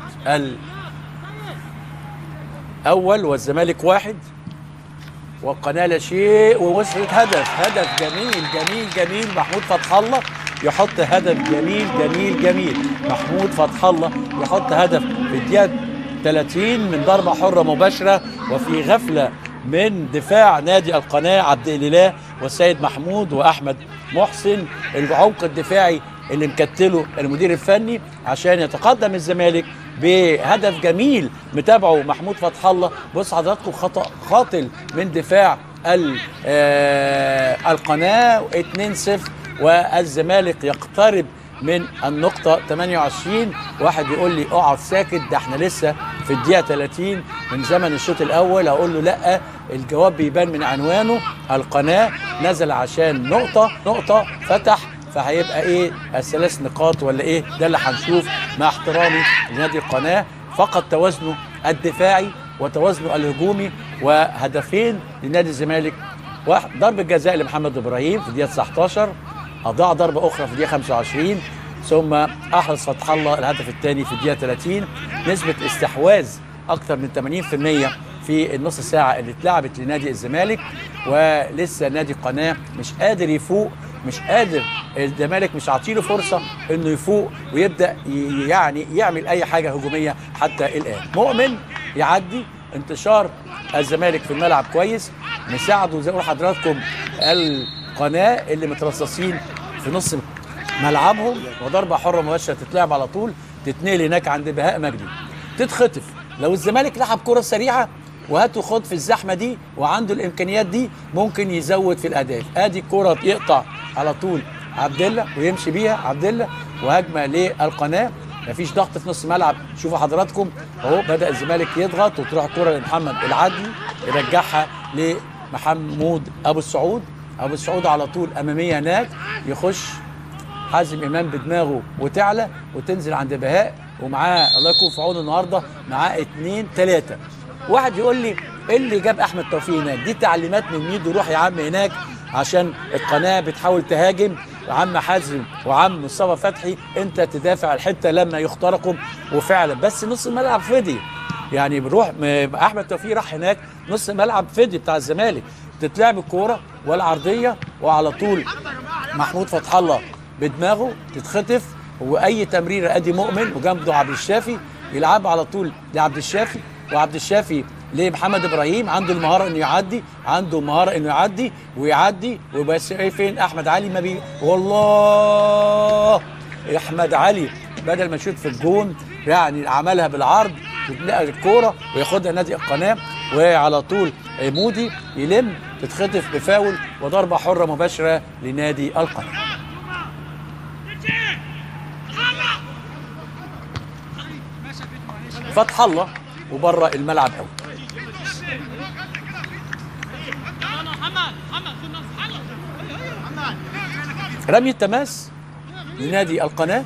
الاول والزمالك واحد والقناه لا شيء ووصلت هدف هدف جميل جميل جميل محمود فتح الله يحط هدف جميل جميل جميل محمود فتح الله يحط هدف في الدقيقه 30 من ضربه حره مباشره وفي غفله من دفاع نادي القناه عبد الاله والسيد محمود واحمد محسن العمق الدفاعي اللي مكتله المدير الفني عشان يتقدم الزمالك بهدف جميل متابعه محمود فتح الله بص حضراتكم خطا قاتل من دفاع ال- آه، القناه 2-0 والزمالك يقترب من النقطة 28 واحد يقول لي اقعد ساكت ده احنا لسه في الدقيقة 30 من زمن الشوط الأول هقول له لا الجواب بيبان من عنوانه القناه نزل عشان نقطه نقطه فتح فهيبقى ايه الثلاث نقاط ولا ايه ده اللي هنشوف مع احترامي لنادي القناه فقط توازنه الدفاعي وتوازنه الهجومي وهدفين لنادي الزمالك واحد ضربه جزاء لمحمد ابراهيم في الدقيقه 19 اضاع ضربه اخرى في الدقيقه 25 ثم احرز فتح الله الهدف الثاني في الدقيقه 30 نسبه استحواذ اكثر من 80% في النص ساعه اللي اتلعبت لنادي الزمالك ولسه نادي القناه مش قادر يفوق مش قادر الزمالك مش عاطيله فرصه انه يفوق ويبدا ي- يعني يعمل اي حاجه هجوميه حتى الان مؤمن يعدي انتشار الزمالك في الملعب كويس نساعده زي ما بقول لحضراتكم القناه اللي مترصصين في نص ملعبهم وضربه حره مباشره تتلعب على طول تتنقل هناك عند بهاء مجدي تتخطف لو الزمالك لعب كره سريعه وهاتوا خد في الزحمه دي وعنده الامكانيات دي ممكن يزود في الاهداف ادي الكره يقطع على طول عبد الله ويمشي بيها عبد الله وهجمه للقناه مفيش ضغط في نص ملعب شوفوا حضراتكم اهو بدا الزمالك يضغط وتروح الكره لمحمد العدلي يرجعها لمحمود ابو السعود ابو السعود على طول اماميه هناك يخش حازم امام بدماغه وتعلى وتنزل عند بهاء ومعاه الله يكون في عونه النهارده معاه اتنين تلاته واحد يقول لي ايه اللي جاب احمد توفيق هناك دي تعليمات من ميدو روح يا عم هناك عشان القناه بتحاول تهاجم وعم حازم وعم مصطفى فتحي انت تدافع الحته لما يخترقوا وفعلا بس نص الملعب فضي يعني بروح م- احمد توفيق راح هناك نص الملعب فضي بتاع الزمالك تتلعب الكوره والعرضيه وعلى طول محمود فتح الله بدماغه تتخطف واي تمريره ادي مؤمن وجنبه عبد الشافي يلعب على طول لعبد الشافي وعبد الشافي لمحمد ابراهيم عنده المهاره انه يعدي عنده المهاره انه يعدي ويعدي وبس ايه فين احمد علي ما بي والله احمد علي بدل ما يشوط في الجون يعني عملها بالعرض تتنقل الكوره وياخدها نادي القناه وعلى طول مودي يلم تتخطف بفاول وضربه حره مباشره لنادي القناه فتح الله وبره الملعب قوي رمي التماس لنادي القناه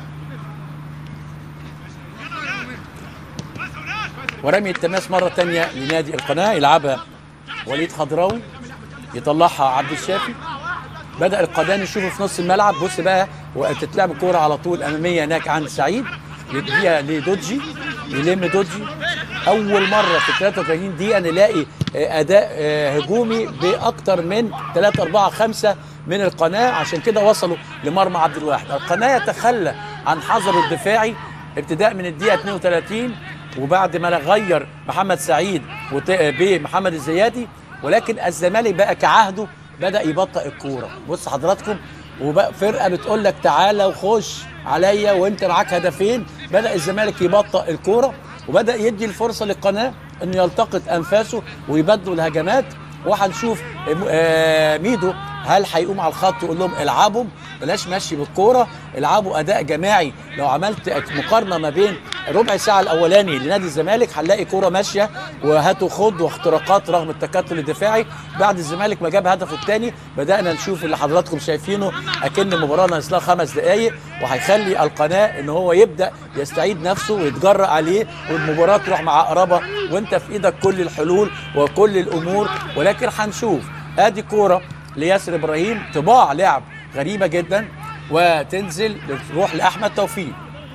ورمي التماس مرة تانية لنادي القناة يلعبها وليد خضراوي يطلعها عبد الشافي بدأ القناة نشوفه في نص الملعب بص بقى وتتلعب الكورة على طول أمامية هناك عند سعيد يديها لدوجي يلم دوجي أول مرة في 33 دقيقة نلاقي آه، أداء آه، هجومي بأكتر من 3 4 5 من القناة عشان كده وصلوا لمرمى عبد الواحد القناة يتخلى عن حظره الدفاعي ابتداء من الدقيقة 32 وبعد ما غير محمد سعيد وت- بمحمد الزيادي ولكن الزمالك بقى كعهده بدا يبطئ الكوره بص حضراتكم وبقى فرقه بتقول لك تعالى وخش عليا وانت معاك هدفين بدا الزمالك يبطئ الكوره وبدا يدي الفرصه للقناه انه يلتقط انفاسه ويبدلوا الهجمات وهنشوف آه، ميدو هل هيقوم على الخط ويقول لهم العبوا بلاش مشي بالكوره العبوا اداء جماعي لو عملت مقارنه ما بين ربع ساعه الاولاني لنادي الزمالك هنلاقي كوره ماشيه وهاتوا خد واختراقات رغم التكتل الدفاعي بعد الزمالك ما جاب هدفه الثاني بدانا نشوف اللي حضراتكم شايفينه اكن المباراه ناقص لها خمس دقائق وهيخلي القناه ان هو يبدا يستعيد نفسه ويتجرأ عليه والمباراه تروح مع اقربها وانت في ايدك كل الحلول وكل الامور ولكن هنشوف ادي كوره لياسر ابراهيم طباع لعب غريبه جدا وتنزل تروح لاحمد توفيق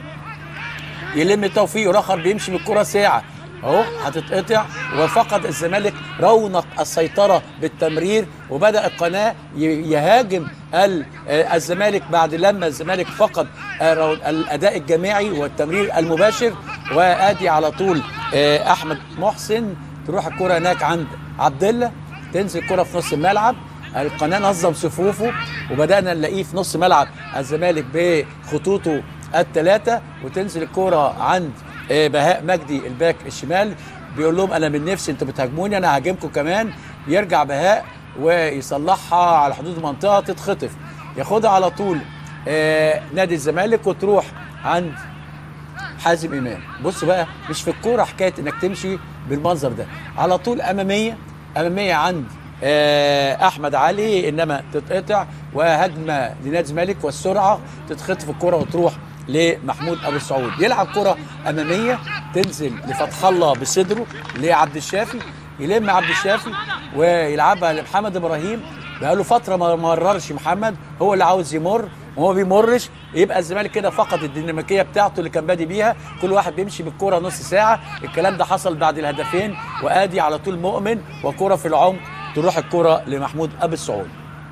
يلم توفيق والاخر بيمشي بالكره ساعه اهو هتتقطع وفقد الزمالك رونق السيطره بالتمرير وبدا القناه ي- يهاجم ال- آه، الزمالك بعد لما الزمالك فقد آه، رو- الاداء الجماعي والتمرير المباشر وادي على طول آه، احمد محسن تروح الكره هناك عند عبد الله تنزل الكره في نص الملعب القناه نظم صفوفه وبدانا نلاقيه في نص ملعب الزمالك بخطوطه الثلاثه وتنزل الكره عند آه، بهاء مجدي الباك الشمال بيقول لهم انا من نفسي انتوا بتهاجموني انا هاجمكم كمان يرجع بهاء ويصلحها على حدود المنطقه تتخطف ياخدها على طول آه، نادي الزمالك وتروح عند حازم امام بص بقى مش في الكوره حكايه انك تمشي بالمنظر ده على طول اماميه اماميه عند آه، احمد علي انما تتقطع وهجمه لنادي الزمالك والسرعه تتخطف الكره وتروح لمحمود ابو السعود يلعب كره اماميه تنزل لفتح الله بصدره لعبد الشافي يلم عبد الشافي ويلعبها لمحمد ابراهيم بقاله فتره ما مررش محمد هو اللي عاوز يمر وهو بيمرش يبقى الزمالك كده فقد الديناميكيه بتاعته اللي كان بادي بيها كل واحد بيمشي بالكوره نص ساعه الكلام ده حصل بعد الهدفين وادي على طول مؤمن وكوره في العمق تروح الكوره لمحمود ابو السعود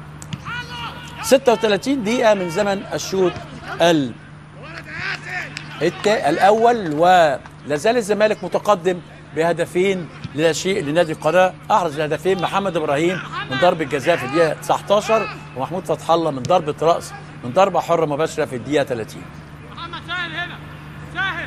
36 دقيقه من زمن الشوط ال الت... الاول ولا زال الزمالك متقدم بهدفين لا شيء لنادي القناه احرز الهدفين محمد ابراهيم من ضربه جزاء في الدقيقه 19 ومحمود فتح الله من ضربه راس من ضربه حره مباشره في الدقيقه 30 محمد سهل هنا سهل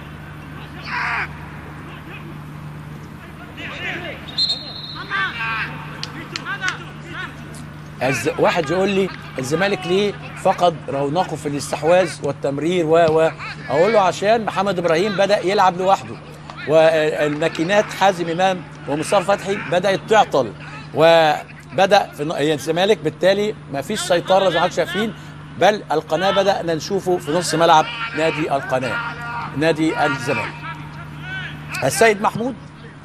الز... واحد يقول لي الزمالك ليه فقد رونقه في الاستحواذ والتمرير و و اقول له عشان محمد ابراهيم بدا يلعب لوحده والماكينات حازم امام ومصطفى فتحي بدات تعطل وبدا في ن- هي الزمالك بالتالي ما فيش سيطره زي ما حضرتك شايفين بل القناه بدانا نشوفه في نص ملعب نادي القناه نادي الزمالك السيد محمود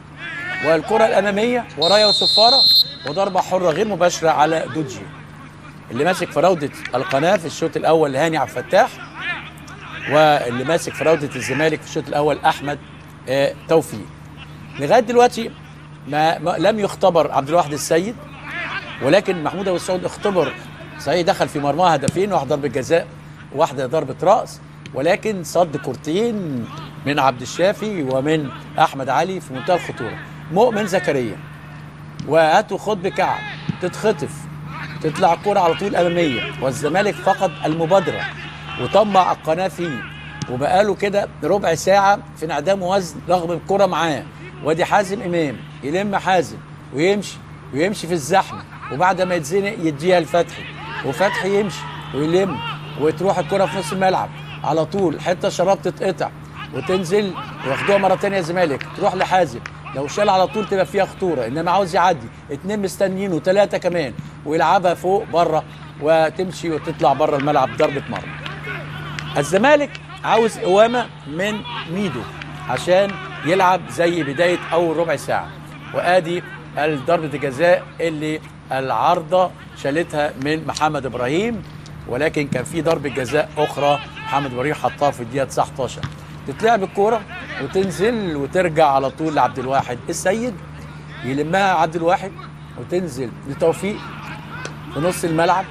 والكره الاماميه ورايا وصفاره وضربه حره غير مباشره على دوجي اللي ماسك فراوده القناه في الشوط الاول هاني عبد الفتاح واللي ماسك فراوده الزمالك في الشوط الاول احمد آه، توفيق لغايه دلوقتي ما, ما لم يختبر عبد الواحد السيد ولكن محمود ابو السعود اختبر صحيح دخل في مرماه هدفين واحد ضربه جزاء واحده ضربه راس ولكن صد كورتين من عبد الشافي ومن احمد علي في منتهى الخطوره مؤمن زكريا وهاتوا خد بكعب تتخطف تطلع الكرة على طول أمامية والزمالك فقد المبادرة وطمع القناة فيه وبقاله كده ربع ساعة في انعدام وزن رغم الكرة معاه وادي حازم إمام يلم حازم ويمشي ويمشي في الزحمة وبعد ما يتزنق يديها لفتحي وفتحي يمشي ويلم وتروح الكرة في نص الملعب على طول حتة شراب تتقطع وتنزل وياخدوها مرة تانية الزمالك تروح لحازم لو شال على طول تبقى فيها خطوره انما عاوز يعدي اتنين مستنيين وثلاثه كمان ويلعبها فوق بره وتمشي وتطلع بره الملعب ضربه مرمى. الزمالك عاوز قوامه من ميدو عشان يلعب زي بدايه اول ربع ساعه وادي ضربه الجزاء اللي العارضه شالتها من محمد ابراهيم ولكن كان في ضربه جزاء اخرى محمد ابراهيم حطها في الدقيقه 19 تتلعب الكوره وتنزل وترجع على طول لعبد الواحد السيد يلمها عبد الواحد وتنزل لتوفيق في نص الملعب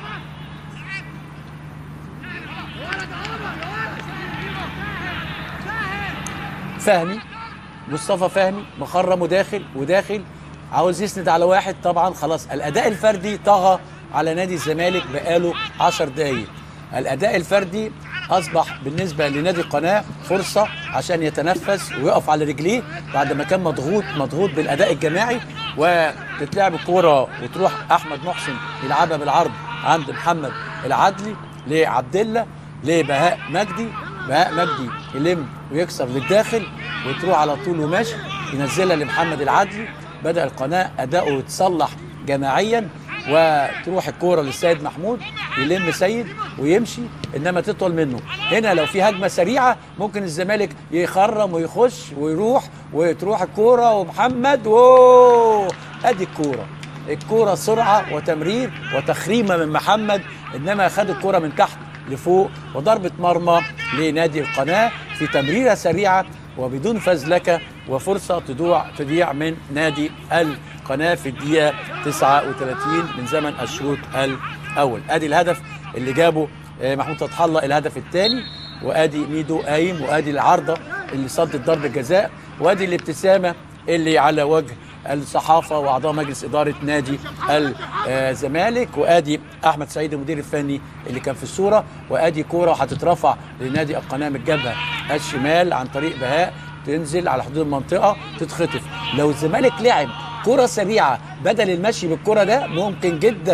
فهمي مصطفى فهمي مخرم وداخل وداخل عاوز يسند على واحد طبعا خلاص الاداء الفردي طغى على نادي الزمالك بقاله 10 دقايق الاداء الفردي اصبح بالنسبه لنادي القناه فرصه عشان يتنفس ويقف على رجليه بعد ما كان مضغوط مضغوط بالاداء الجماعي وتتلعب الكوره وتروح احمد محسن يلعبها بالعرض عند محمد العدلي لعبد الله لبهاء مجدي بهاء مجدي يلم ويكسر للداخل وتروح على طول وماشي ينزلها لمحمد العدلي بدا القناه اداؤه يتصلح جماعيا وتروح الكوره للسيد محمود يلم سيد ويمشي انما تطول منه هنا لو في هجمه سريعه ممكن الزمالك يخرم ويخش ويروح وتروح الكوره ومحمد و ادي الكوره الكوره سرعه وتمرير وتخريمه من محمد انما خد الكوره من تحت لفوق وضربه مرمى لنادي القناه في تمريره سريعه وبدون فزلكه وفرصه تضيع تضيع من نادي القناه في الدقيقه 39 من زمن الشوط الاول ادي الهدف اللي جابه آه، محمود فتح الله الهدف الثاني وادي ميدو قايم وادي العارضه اللي صدت ضربه جزاء وادي الابتسامه اللي على وجه الصحافه واعضاء مجلس اداره نادي الزمالك وادي احمد سعيد المدير الفني اللي كان في الصوره وادي كوره هتترفع لنادي القناه من الجبهه الشمال عن طريق بهاء تنزل على حدود المنطقه تتخطف لو الزمالك لعب كره سريعه بدل المشي بالكره ده ممكن جدا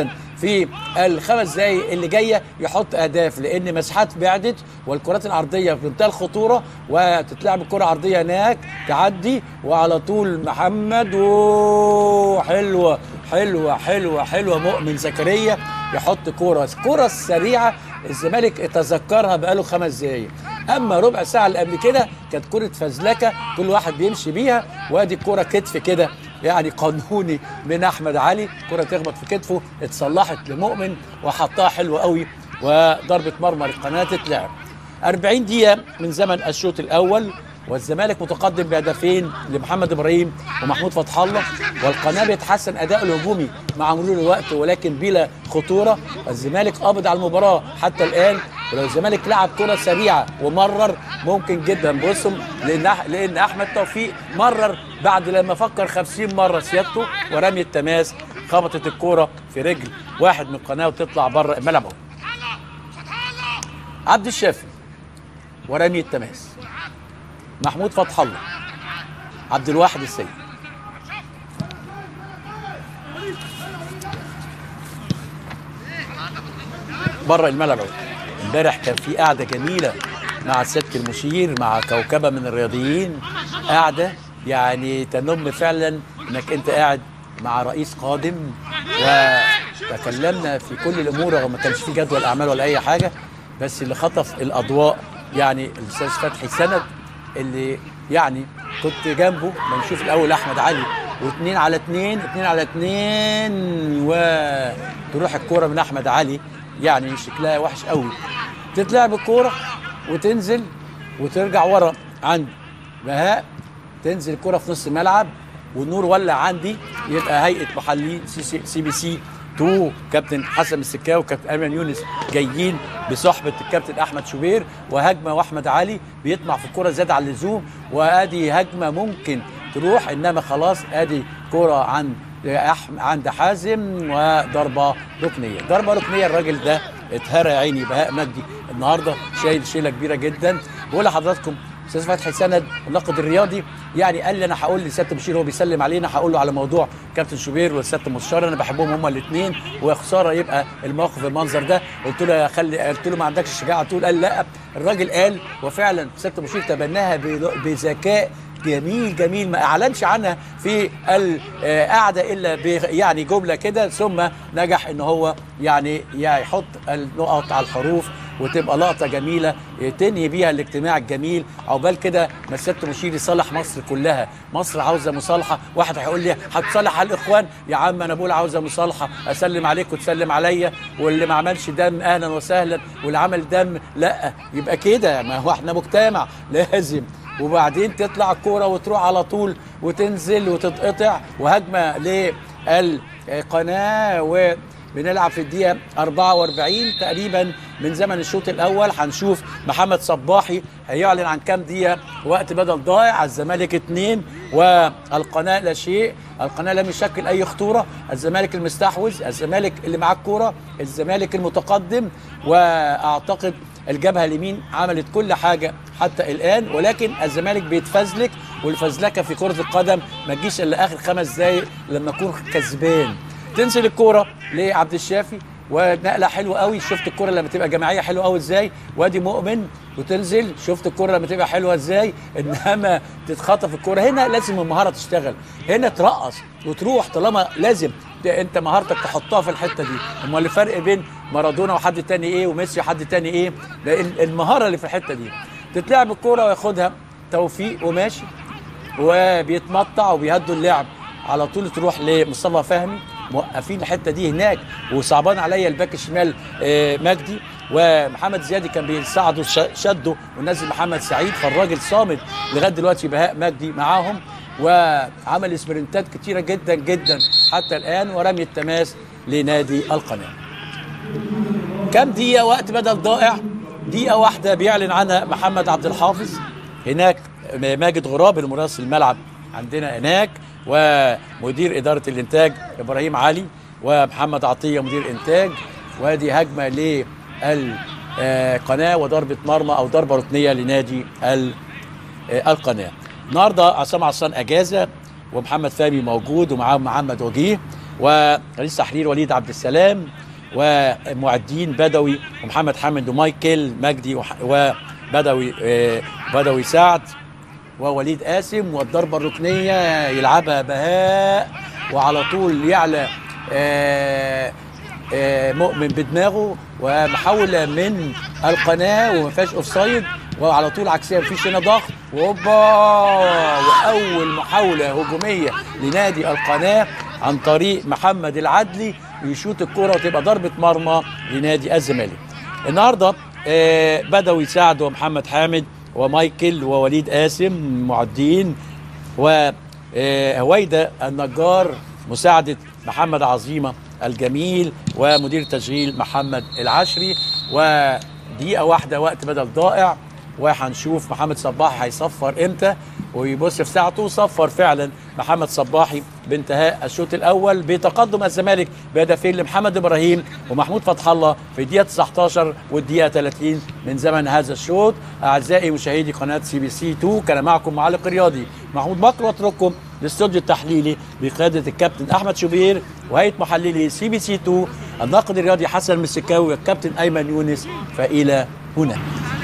في الخمس دقايق اللي جايه يحط اهداف لان مساحات بعدت والكرات العرضيه في منتهى الخطوره وتتلعب الكره عرضيه هناك تعدي وعلى طول محمد وحلوه حلوه حلوه حلوه مؤمن زكريا يحط كوره الكوره السريعه الزمالك تذكرها بقاله خمس دقايق اما ربع ساعه اللي قبل كده كانت كره فزلكه كل واحد بيمشي بيها وادي الكوره كتف كده يعني قانوني من احمد علي كره تخبط في كتفه اتصلحت لمؤمن وحطها حلو قوي وضربه مرمى للقناه تتلعب 40 دقيقه من زمن الشوط الاول والزمالك متقدم بهدفين لمحمد ابراهيم ومحمود فتح الله والقناه بيتحسن اداء الهجومي مع مرور الوقت ولكن بلا خطوره الزمالك قابض على المباراه حتى الان ولو الزمالك لعب كره سريعه ومرر ممكن جدا بصوا لان أح- لان احمد توفيق مرر بعد لما فكر 50 مره سيادته ورمي التماس خبطت الكوره في رجل واحد من القناه وتطلع بره الملعب أهو. عبد الشافي ورمي التماس محمود فتح الله عبد الواحد السيد بره الملعب أهو. امبارح كان في قعده جميله مع سياده المشير مع كوكبه من الرياضيين قعده يعني تنم فعلا انك انت قاعد مع رئيس قادم وتكلمنا في كل الامور رغم ما كانش في جدول اعمال ولا اي حاجه بس اللي خطف الاضواء يعني الاستاذ فتحي سند اللي يعني كنت جنبه بنشوف الاول احمد علي واثنين على اثنين اثنين على اثنين وتروح الكوره من احمد علي يعني شكلها وحش قوي تتلعب الكوره وتنزل وترجع ورا عند بهاء تنزل الكوره في نص الملعب والنور ولع عندي يبقى هيئه محللين سي, سي, سي بي سي 2 كابتن حسن السكاوي وكابتن ايمن يونس جايين بصحبه الكابتن احمد شوبير وهجمه واحمد علي بيطمع في الكوره زياده عن اللزوم وادي هجمه ممكن تروح انما خلاص ادي كوره عند أحم- عند حازم وضربه ركنيه ضربه ركنيه الراجل ده اتهرى يا عيني بهاء مجدي النهارده شايل شيله كبيره جدا بقول لحضراتكم استاذ فتحي سند الناقد الرياضي يعني قال لي انا هقول لسياده المشير هو بيسلم علينا هقول له على موضوع كابتن شوبير وسياده المستشار انا بحبهم هما الاثنين ويا خساره يبقى الموقف المنظر ده قلت له يا خلي قلت له ما عندكش شجاعه تقول قال لا الراجل قال وفعلا سياده المشير تبناها ب- بذكاء جميل جميل ما اعلنش عنها في القعده الا ب يعني جمله كده ثم نجح ان هو يعني يحط النقط على الحروف وتبقى لقطه جميله تنهي بيها الاجتماع الجميل عقبال كده ما سياده المشير يصالح مصر كلها مصر عاوزه مصالحه واحد هيقول لي هتصالح على الاخوان يا عم انا بقول عاوزه مصالحه اسلم عليك وتسلم عليا واللي ما عملش دم اهلا وسهلا واللي عمل دم لا يبقى كده ما هو احنا مجتمع لازم وبعدين تطلع الكوره وتروح على طول وتنزل وتتقطع وهجمه للقناه وبنلعب في الدقيقه 44 تقريبا من زمن الشوط الاول هنشوف محمد صباحي هيعلن عن كام دقيقه وقت بدل ضايع الزمالك اثنين والقناه لا شيء القناه لم يشكل اي خطوره الزمالك المستحوذ الزمالك اللي معاه الكوره الزمالك المتقدم واعتقد الجبهه اليمين عملت كل حاجه حتى الان ولكن الزمالك بيتفزلك والفزلكه في كره القدم ما تجيش الا اخر خمس دقائق لما اكون كسبان تنزل الكوره لعبد الشافي ونقله حلوه قوي شفت الكوره لما تبقى جماعيه حلوه قوي ازاي وادي مؤمن وتنزل شفت الكوره لما تبقى حلوه ازاي انما تتخطف الكوره هنا لازم المهاره تشتغل هنا ترقص وتروح طالما لازم ده انت مهارتك تحطها في الحته دي امال الفرق بين مارادونا وحد تاني ايه وميسي وحد تاني ايه ده ال- المهاره اللي في الحته دي تتلعب الكوره وياخدها توفيق وماشي وبيتمطع وبيهدوا اللعب على طول تروح لمصطفى فهمي موقفين الحته دي هناك وصعبان عليا الباك الشمال آه، مجدي ومحمد زيادي كان بيساعده ش- شده ونزل محمد سعيد فالراجل صامد لغايه دلوقتي بهاء مجدي معاهم وعمل سبرنتات كتيره جدا جدا حتى الان ورمي التماس لنادي القناه كم دقيقة وقت بدل ضائع دقيقة واحدة بيعلن عنها محمد عبد الحافظ هناك ماجد غراب المراسل الملعب عندنا هناك ومدير إدارة الإنتاج إبراهيم علي ومحمد عطية مدير إنتاج وادي هجمة للقناة وضربة مرمى أو ضربة ركنية لنادي ال- آه، القناة النهاردة عصام عصان أجازة ومحمد فهمي موجود ومعاه محمد وجيه ورئيس تحرير وليد عبد السلام ومعدين بدوي ومحمد حامد ومايكل مجدي وح- وبدوي آه، بدوي سعد ووليد قاسم والضربه الركنيه يلعبها بهاء وعلى طول يعلى آه، آه، مؤمن بدماغه ومحاوله من القناه وما فيهاش اوفسايد وعلى طول عكسيه مفيش هنا ضغط وهوبا واول محاوله هجوميه لنادي القناه عن طريق محمد العدلي يشوط الكره وتبقى ضربه مرمى لنادي الزمالك. النهارده آه، بدوي سعد ومحمد حامد ومايكل ووليد قاسم معدين وهويدا النجار مساعدة محمد عظيمة الجميل ومدير تشغيل محمد العشري ودقيقة واحدة وقت بدل ضائع وهنشوف محمد صباحي هيصفر امتى ويبص في ساعته صفر فعلا محمد صباحي بانتهاء الشوط الاول بتقدم الزمالك بهدفين لمحمد ابراهيم ومحمود فتح الله في الدقيقه 19 والدقيقه 30 من زمن هذا الشوط اعزائي مشاهدي قناه سي بي سي 2 كان معكم معلق رياضي محمود بكر واترككم الاستوديو التحليلي بقياده الكابتن احمد شوبير وهيئه محللي سي بي سي 2 الناقد الرياضي حسن المسكاوي والكابتن ايمن يونس فالى هنا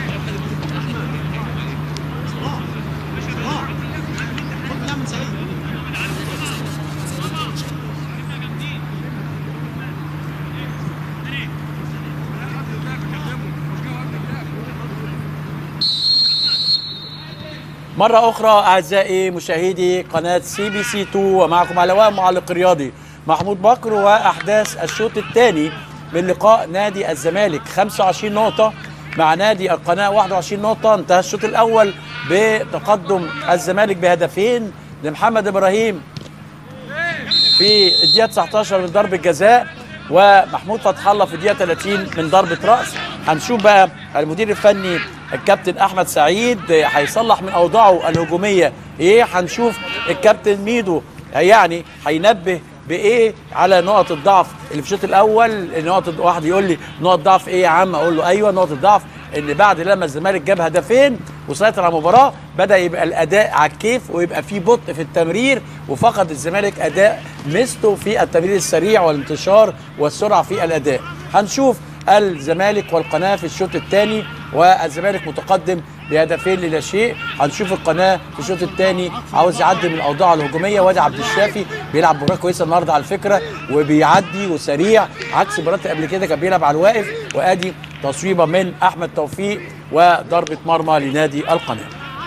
مرة أخرى أعزائي مشاهدي قناة سي بي سي 2 ومعكم على لواء معلق رياضي محمود بكر وأحداث الشوط الثاني من لقاء نادي الزمالك 25 نقطة مع نادي القناة 21 نقطة انتهى الشوط الأول بتقدم الزمالك بهدفين لمحمد إبراهيم في الدقيقة 19 من ضربة جزاء ومحمود فتح الله في الدقيقة 30 من ضربة رأس هنشوف بقى المدير الفني الكابتن أحمد سعيد هيصلح من أوضاعه الهجومية إيه هنشوف الكابتن ميدو يعني هينبه بايه على نقط الضعف اللي في الشوط الاول نقط واحد يقول لي نقط ضعف ايه يا عم اقول له ايوه نقط الضعف ان بعد لما الزمالك جاب هدفين وسيطر على المباراه بدا يبقى الاداء على الكيف ويبقى في بطء في التمرير وفقد الزمالك اداء ميزته في التمرير السريع والانتشار والسرعه في الاداء هنشوف الزمالك والقناه في الشوط الثاني والزمالك متقدم بهدفين للا شيء هنشوف القناه في الشوط الثاني عاوز يعدي من الاوضاع الهجوميه وادي عبد الشافي بيلعب مباراه كويسه النهارده على فكره وبيعدي وسريع عكس مباراه قبل كده كان بيلعب على الواقف وادي تصويبه من احمد توفيق وضربه مرمى لنادي القناه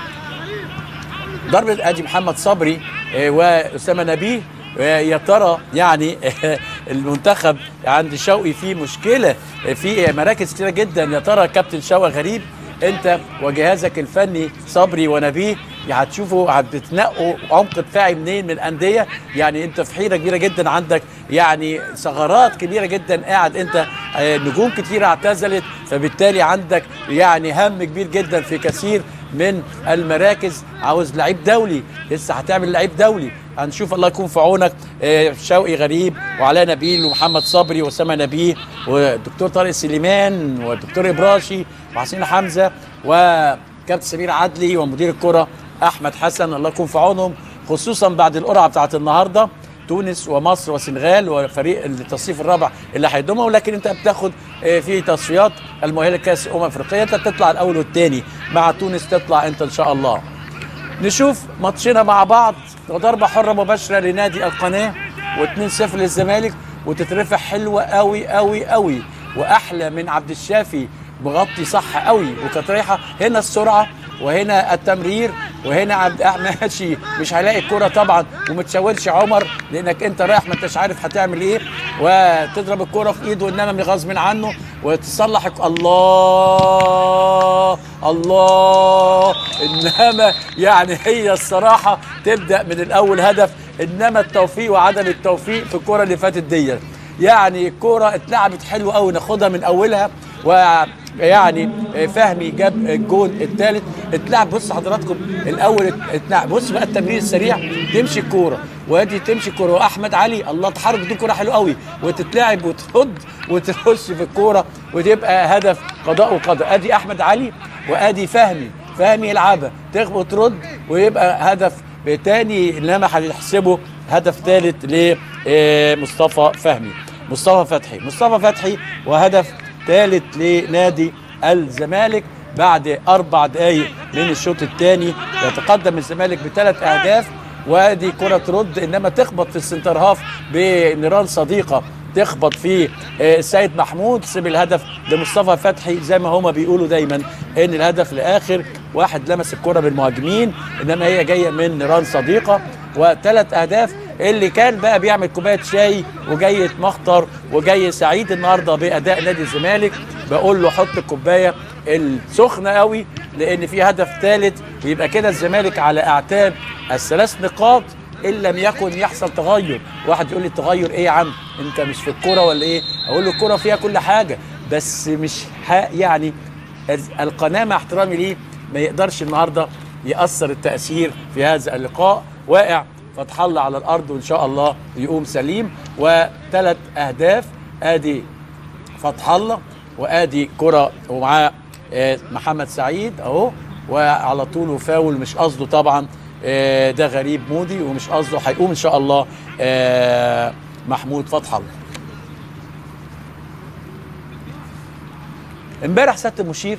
ضربه ادي محمد صبري آه، واسامه نبيه آه، يا ترى يعني المنتخب عند شوقي فيه مشكله آه، في مراكز كتيره جدا يا ترى كابتن شوقي غريب انت وجهازك الفني صبري ونبيه هتشوفوا هتتنقوا عمق دفاعي منين من الانديه يعني انت في حيره كبيره جدا عندك يعني ثغرات كبيره جدا قاعد انت آه، نجوم كتيره اعتزلت فبالتالي عندك يعني هم كبير جدا في كثير من المراكز عاوز لعيب دولي لسه هتعمل لعيب دولي هنشوف الله يكون في عونك آه، شوقي غريب وعلاء نبيل ومحمد صبري واسامه نبيه والدكتور طارق سليمان والدكتور ابراشي وحسين حمزه وكابتن سمير عدلي ومدير الكره احمد حسن الله يكون في عونهم خصوصا بعد القرعه بتاعت النهارده تونس ومصر والسنغال وفريق التصنيف الرابع اللي هيضمه ولكن انت بتاخد آه، في تصفيات المؤهله لكاس امم افريقيه انت بتطلع الاول والثاني مع تونس تطلع انت ان شاء الله نشوف ماتشنا مع بعض وضربه حره مباشره لنادي القناه و2-0 للزمالك وتترفع حلوه قوي قوي قوي واحلى من عبد الشافي مغطي صح قوي وكانت رايحه هنا السرعه وهنا التمرير وهنا عبد ماشي مش هيلاقي الكرة طبعا وما تشاورش عمر لانك انت رايح ما انتش عارف هتعمل ايه وتضرب الكرة في ايده انما من غصب عنه وتصلح الك- الله الله انما يعني هي الصراحة تبدأ من الاول هدف انما التوفيق وعدم التوفيق في الكرة اللي فاتت ديت يعني الكرة اتلعبت حلو قوي ناخدها من اولها ويعني فهمي جاب الجون الثالث اتلعب بص حضراتكم الاول اتلعب بص بقى التمرير السريع تمشي الكوره وادي تمشي الكوره واحمد علي الله تحرك دي كوره حلو قوي وتتلعب وترد وتخش في الكوره وتبقى هدف قضاء وقدر ادي احمد علي وادي فهمي فهمي يلعبها تخبط ترد ويبقى هدف تاني انما هنحسبه هدف ثالث لمصطفى فهمي مصطفى فتحي مصطفى فتحي وهدف ثالث لنادي الزمالك بعد اربع دقائق من الشوط الثاني يتقدم الزمالك بثلاث اهداف وادي كره ترد انما تخبط في السنتر هاف بنيران صديقه تخبط في آه، السيد محمود سيب الهدف لمصطفى فتحي زي ما هما بيقولوا دايما ان الهدف لاخر واحد لمس الكره بالمهاجمين انما هي جايه من نيران صديقه وثلاث اهداف اللي كان بقى بيعمل كوبايه شاي وجاي يتمخطر وجاي سعيد النهارده باداء نادي الزمالك بقول له حط الكوبايه السخنه قوي لان في هدف ثالث ويبقى كده الزمالك على اعتاب الثلاث نقاط ان لم يكن يحصل تغير واحد يقول لي التغير ايه يا عم انت مش في الكوره ولا ايه اقول له الكوره فيها كل حاجه بس مش ها يعني القناه مع احترامي ليه ما يقدرش النهارده ياثر التاثير في هذا اللقاء واقع فتح الله على الارض وان شاء الله يقوم سليم وثلاث اهداف ادي فتح الله وادي كره ومعاه آه، محمد سعيد اهو وعلى طول فاول مش قصده طبعا آه، ده غريب مودي ومش قصده هيقوم ان شاء الله آه، محمود فتح الله امبارح سياده المشير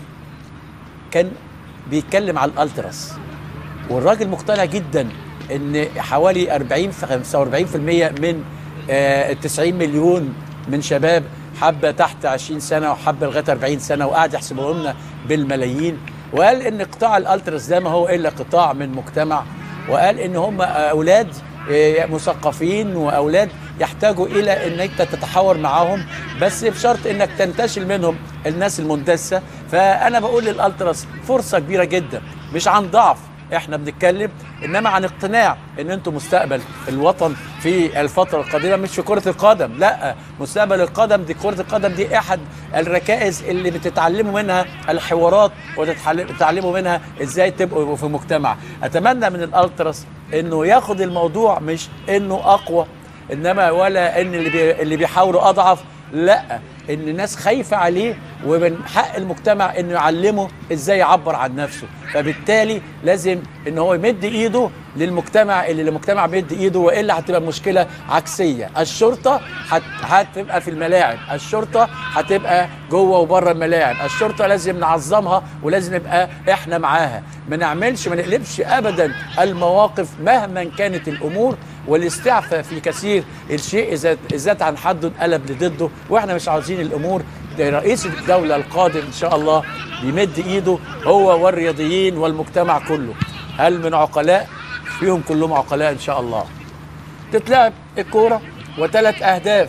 كان بيتكلم على الالتراس والراجل مقتنع جدا ان حوالي 40 في 45% من آه، ال 90 مليون من شباب حبه تحت 20 سنه وحبه لغايه 40 سنه وقاعد يحسبهم لنا بالملايين وقال ان قطاع الالتراس ده ما هو الا قطاع من مجتمع وقال ان هم اولاد آه، مثقفين واولاد يحتاجوا الى ان انت تتحاور معاهم بس بشرط انك تنتشل منهم الناس المندسه فانا بقول للالتراس فرصه كبيره جدا مش عن ضعف احنا بنتكلم انما عن اقتناع ان انتم مستقبل الوطن في الفتره القادمه مش في كره القدم لا مستقبل القدم دي كره القدم دي احد الركائز اللي بتتعلموا منها الحوارات وتتعلموا منها ازاي تبقوا في مجتمع اتمنى من الالتراس انه ياخد الموضوع مش انه اقوى انما ولا ان اللي بي اللي بيحاوروا اضعف لا ان الناس خايفه عليه ومن حق المجتمع انه يعلمه ازاي يعبر عن نفسه فبالتالي لازم ان هو يمد ايده للمجتمع اللي المجتمع بيد ايده والا هتبقى مشكله عكسيه الشرطه هت- هتبقى في الملاعب الشرطه هتبقى جوه وبره الملاعب الشرطه لازم نعظمها ولازم نبقى احنا معاها ما نعملش ما نقلبش ابدا المواقف مهما كانت الامور والاستعفاء في كثير الشيء اذا اذا عن حد قلب لضده واحنا مش عاوزين الامور ده رئيس الدوله القادم ان شاء الله يمد ايده هو والرياضيين والمجتمع كله هل من عقلاء فيهم كلهم عقلاء ان شاء الله تتلعب الكوره وثلاث اهداف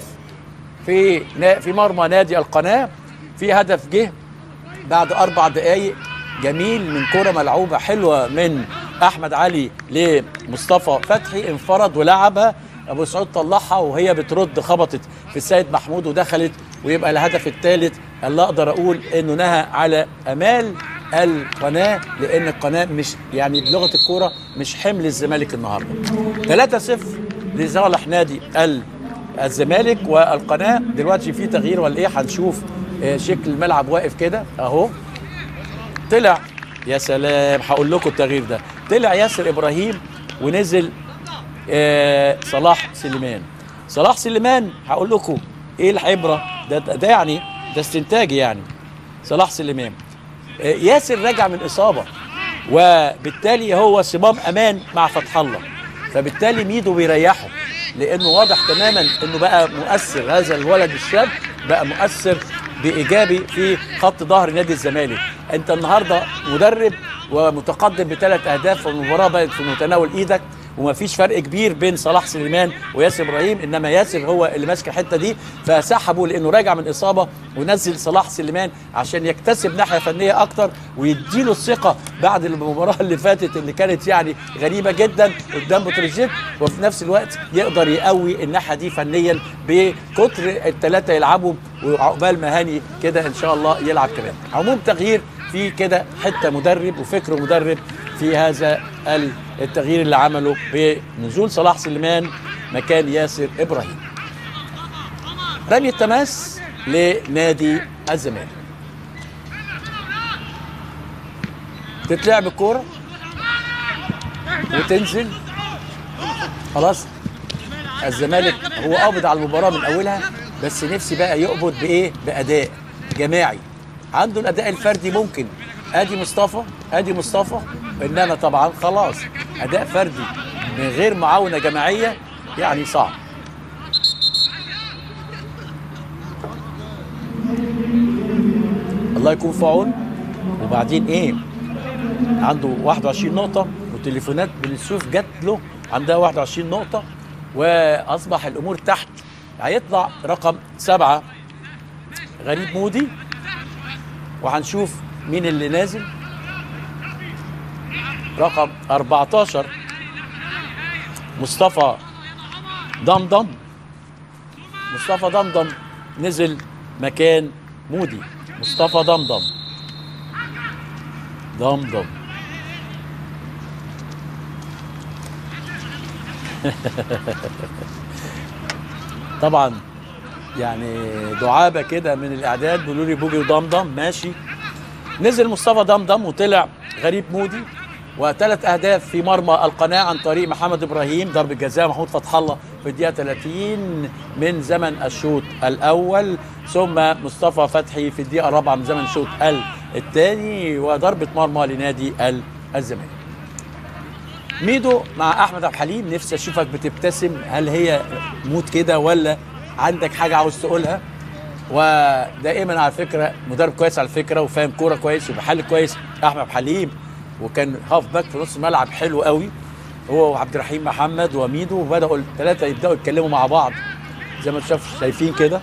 في نا- في مرمى نادي القناه في هدف جه بعد اربع دقائق جميل من كرة ملعوبة حلوة من أحمد علي لمصطفى فتحي انفرد ولعبها أبو سعود طلعها وهي بترد خبطت في السيد محمود ودخلت ويبقى الهدف الثالث اللي أقدر أقول إنه نهى على أمال القناة لأن القناة مش يعني بلغة الكورة مش حمل الزمالك النهاردة 3-0 لصالح نادي ال- الزمالك والقناة دلوقتي في تغيير ولا إيه هنشوف آه، شكل الملعب واقف كده أهو طلع يا سلام هقول لكم التغيير ده طلع ياسر ابراهيم ونزل آه صلاح سليمان صلاح سليمان هقول لكم ايه العبره ده, ده, ده يعني ده استنتاجي يعني صلاح سليمان آه ياسر راجع من اصابه وبالتالي هو صمام امان مع فتح الله فبالتالي ميدو بيريحه لانه واضح تماما انه بقى مؤثر هذا الولد الشاب بقى مؤثر بايجابي في خط ظهر نادي الزمالك انت النهارده مدرب ومتقدم بثلاث اهداف والمباراه بقت في متناول ايدك ومفيش فرق كبير بين صلاح سليمان وياسر ابراهيم انما ياسر هو اللي ماسك الحته دي فسحبه لانه راجع من اصابه ونزل صلاح سليمان عشان يكتسب ناحيه فنيه اكتر ويديله الثقه بعد المباراه اللي فاتت اللي كانت يعني غريبه جدا قدام بتروجيت وفي نفس الوقت يقدر يقوي الناحيه دي فنيا بكتر الثلاثه يلعبوا وعقبال ما هاني كده ان شاء الله يلعب كمان عموم تغيير في كده حته مدرب وفكر مدرب في هذا ال- التغيير اللي عمله بنزول صلاح سليمان مكان ياسر ابراهيم رمي التماس لنادي الزمالك تتلعب الكوره وتنزل خلاص الزمالك هو قابض على المباراه من اولها بس نفسي بقى يقبض بايه باداء جماعي عنده الاداء الفردي ممكن ادي مصطفى ادي مصطفى انما طبعا خلاص اداء فردي من غير معاونه جماعيه يعني صعب الله يكون في عون وبعدين ايه عنده 21 نقطة وتليفونات بنشوف جات له عندها 21 نقطة وأصبح الأمور تحت هيطلع رقم سبعة غريب مودي وهنشوف مين اللي نازل رقم 14 مصطفى ضمضم مصطفى ضمضم نزل مكان مودي مصطفى ضمضم ضمضم طبعا يعني دعابه كده من الاعداد بيقولوا لي بوجي وضمضم ماشي نزل مصطفى ضمضم وطلع غريب مودي وثلاث اهداف في مرمى القناه عن طريق محمد ابراهيم ضربه جزاء محمود فتح الله في الدقيقه 30 من زمن الشوط الاول ثم مصطفى فتحي في الدقيقه الرابعه من زمن الشوط الثاني وضربه مرمى لنادي الزمالك ميدو مع احمد عبد الحليم نفسي اشوفك بتبتسم هل هي موت كده ولا عندك حاجه عاوز تقولها ودائما على فكره مدرب كويس على فكره وفاهم كوره كويس وبيحل كويس احمد عبد الحليم وكان هاف باك في نص الملعب حلو قوي هو وعبد الرحيم محمد وميدو وبداوا الثلاثه يبداوا يتكلموا مع بعض زي ما انتم شايفين كده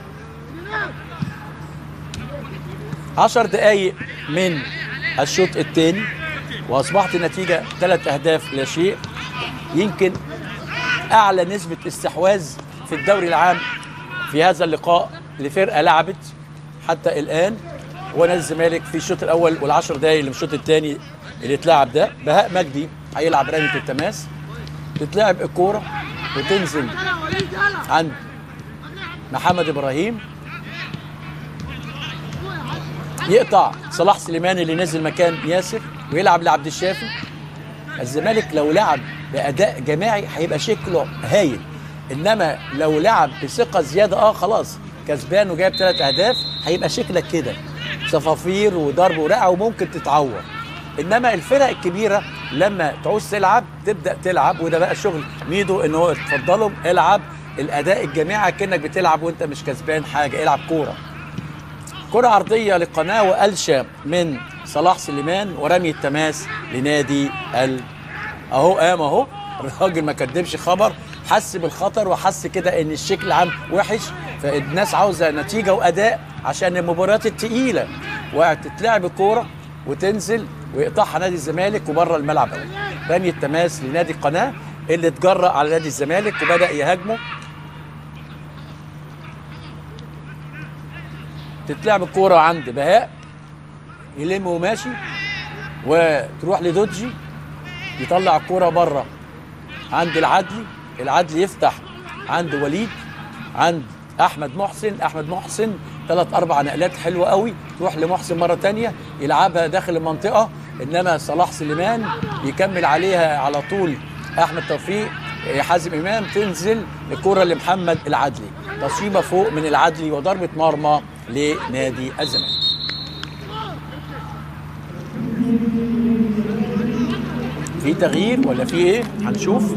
10 دقايق من الشوط الثاني واصبحت النتيجه ثلاث اهداف لا شيء يمكن اعلى نسبه استحواذ في الدوري العام في هذا اللقاء لفرقه لعبت حتى الان هو نادي الزمالك في الشوط الاول والعشر دقايق اللي من الشوط الثاني اللي اتلعب ده بهاء مجدي هيلعب رميه التماس تتلعب الكوره وتنزل عند محمد ابراهيم يقطع صلاح سليمان اللي نزل مكان ياسر ويلعب لعبد الشافي الزمالك لو لعب باداء جماعي هيبقى شكله هايل انما لو لعب بثقه زياده اه خلاص كسبان وجايب ثلاث اهداف هيبقى شكلك كده صفافير وضرب ورقه وممكن تتعور انما الفرق الكبيره لما تعوز تلعب تبدا تلعب وده بقى شغل ميدو ان هو اتفضلوا العب الاداء الجماعي كانك بتلعب وانت مش كسبان حاجه العب كوره كرة عرضية للقناة وقلشة من صلاح سليمان ورمي التماس لنادي ال اهو قام اهو الراجل ما كدبش خبر حس بالخطر وحس كده ان الشكل العام وحش فالناس عاوزه نتيجه واداء عشان المباريات التقيله وتتلعب الكوره وتنزل ويقطعها نادي الزمالك وبره الملعب قوي رمي التماس لنادي القناه اللي اتجرأ على نادي الزمالك وبدا يهاجمه تتلعب الكوره عند بهاء يلم وماشي وتروح لدوجي يطلع الكوره بره عند العدلي العدلي يفتح عند وليد عند احمد محسن احمد محسن ثلاث اربع نقلات حلوه قوي تروح لمحسن مره تانية يلعبها داخل المنطقه انما صلاح سليمان يكمل عليها على طول احمد توفيق حازم امام تنزل الكره لمحمد العدلي تصويبه فوق من العدلي وضربه مرمى لنادي الزمالك في تغيير ولا في ايه هنشوف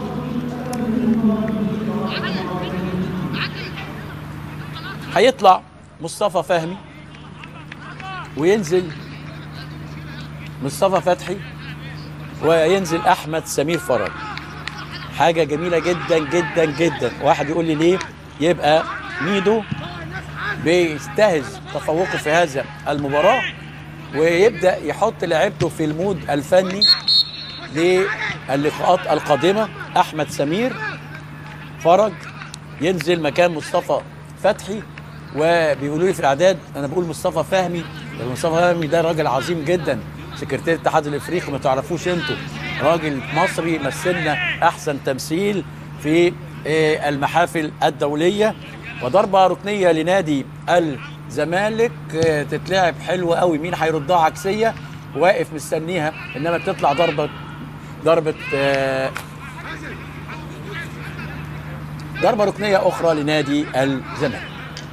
هيطلع مصطفى فهمي وينزل مصطفى فتحي وينزل احمد سمير فرج حاجه جميله جدا جدا جدا واحد يقول لي ليه يبقى ميدو بيستهز تفوقه في هذا المباراه ويبدا يحط لعيبته في المود الفني للقاءات القادمه احمد سمير فرج ينزل مكان مصطفى فتحي وبيقولوا لي في الاعداد انا بقول مصطفى فهمي مصطفى فهمي ده راجل عظيم جدا سكرتير الاتحاد الافريقي ما تعرفوش انتوا راجل مصري مثلنا احسن تمثيل في المحافل الدوليه وضربه ركنيه لنادي الزمالك تتلعب حلوه قوي مين هيردها عكسيه واقف مستنيها انما تطلع ضربه ضربه ضربه ركنيه اخرى لنادي الزمالك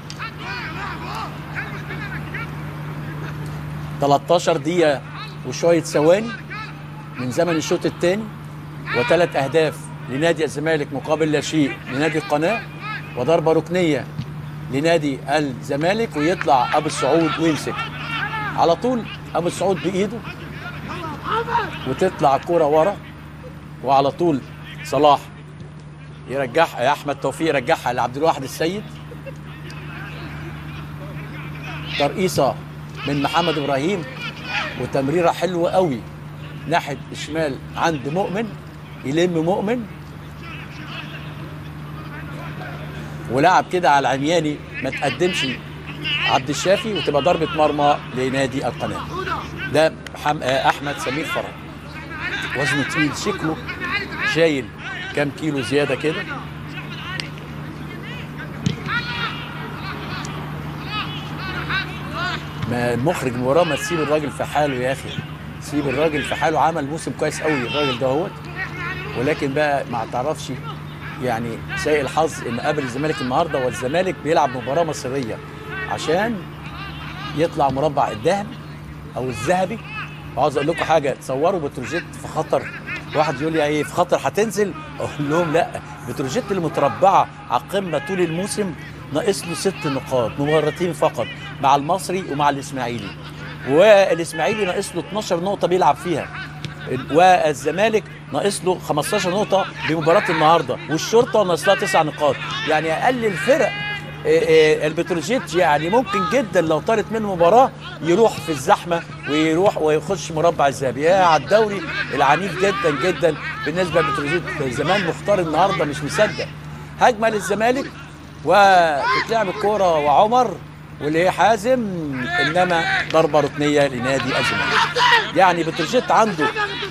13 دقيقه وشويه ثواني من زمن الشوط الثاني وثلاث اهداف لنادي الزمالك مقابل لا شيء لنادي القناه وضربه ركنيه لنادي الزمالك ويطلع ابو السعود ويمسك على طول ابو السعود بايده وتطلع الكوره ورا وعلى طول صلاح يرجعها يا احمد توفيق يرجعها لعبد الواحد السيد ترقيصه من محمد ابراهيم وتمريره حلوه قوي ناحيه الشمال عند مؤمن يلم مؤمن ولعب كده على العمياني ما تقدمش عبد الشافي وتبقى ضربه مرمى لنادي القناه ده محم... آه، احمد سمير فرج وزنه تقيل شكله شايل كام كيلو زياده كده ما المخرج من وراه ما تسيب الراجل في حاله يا اخي سيب الراجل في حاله عمل موسم كويس قوي الراجل ده هوت ولكن بقى ما تعرفش يعني سيء الحظ ان قابل الزمالك النهارده والزمالك بيلعب مباراه مصريه عشان يطلع مربع الذهب او الذهبي وعاوز اقول لكم حاجه تصوروا بتروجيت في خطر واحد يقول لي ايه في خطر هتنزل اقول لهم لا بتروجيت المتربعه على القمه طول الموسم ناقص له ست نقاط مباراتين فقط مع المصري ومع الاسماعيلي والاسماعيلي ناقص له 12 نقطه بيلعب فيها والزمالك ناقص له 15 نقطه بمباراه النهارده والشرطه ناقص لها 9 نقاط يعني اقل الفرق إيه إيه البتروجيت يعني ممكن جدا لو طارت منه مباراه يروح في الزحمه ويروح ويخش مربع الذهبي يا على الدوري العنيف جدا جدا بالنسبه للبتروجيت زمان مختار النهارده مش مصدق هجمه للزمالك وتتلعب الكوره وعمر واللي هي حازم انما ضربه ركنيه لنادي الزمالك يعني بتروجيت عنده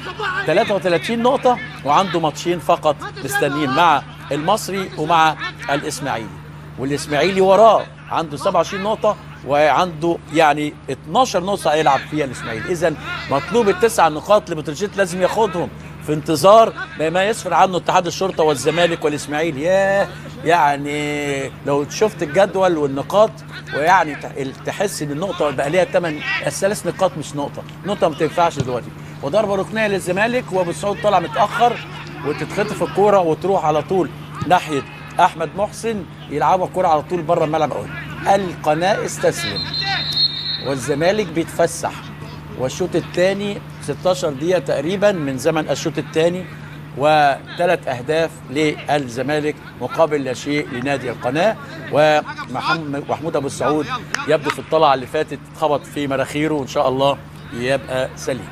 33 نقطه وعنده ماتشين فقط مستنيين مع المصري ومع الاسماعيلي والاسماعيلي وراه عنده 27 نقطه وعنده يعني 12 نقطه هيلعب فيها الاسماعيلي اذا مطلوب التسع نقاط لبتروجيت لازم ياخدهم في انتظار ما يسفر عنه اتحاد الشرطه والزمالك والاسماعيلي ياه يعني لو شفت الجدول والنقاط ويعني تحس ان النقطه بقى ليها ثمان الثلاث نقاط مش نقطه نقطه ما تنفعش دلوقتي وضربه ركنيه للزمالك وابو السعود طالع متاخر وتتخطف الكوره وتروح على طول ناحيه احمد محسن يلعبوا الكوره على طول بره الملعب قوي القناه استسلم والزمالك بيتفسح والشوط الثاني 16 دقيقه تقريبا من زمن الشوط الثاني وثلاث اهداف للزمالك مقابل لا شيء لنادي القناه ومحمد محمود ابو السعود يبدو في الطلعه اللي فاتت اتخبط في مراخيره وان شاء الله يبقى سليم.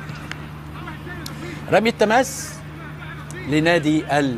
رمي التماس لنادي ال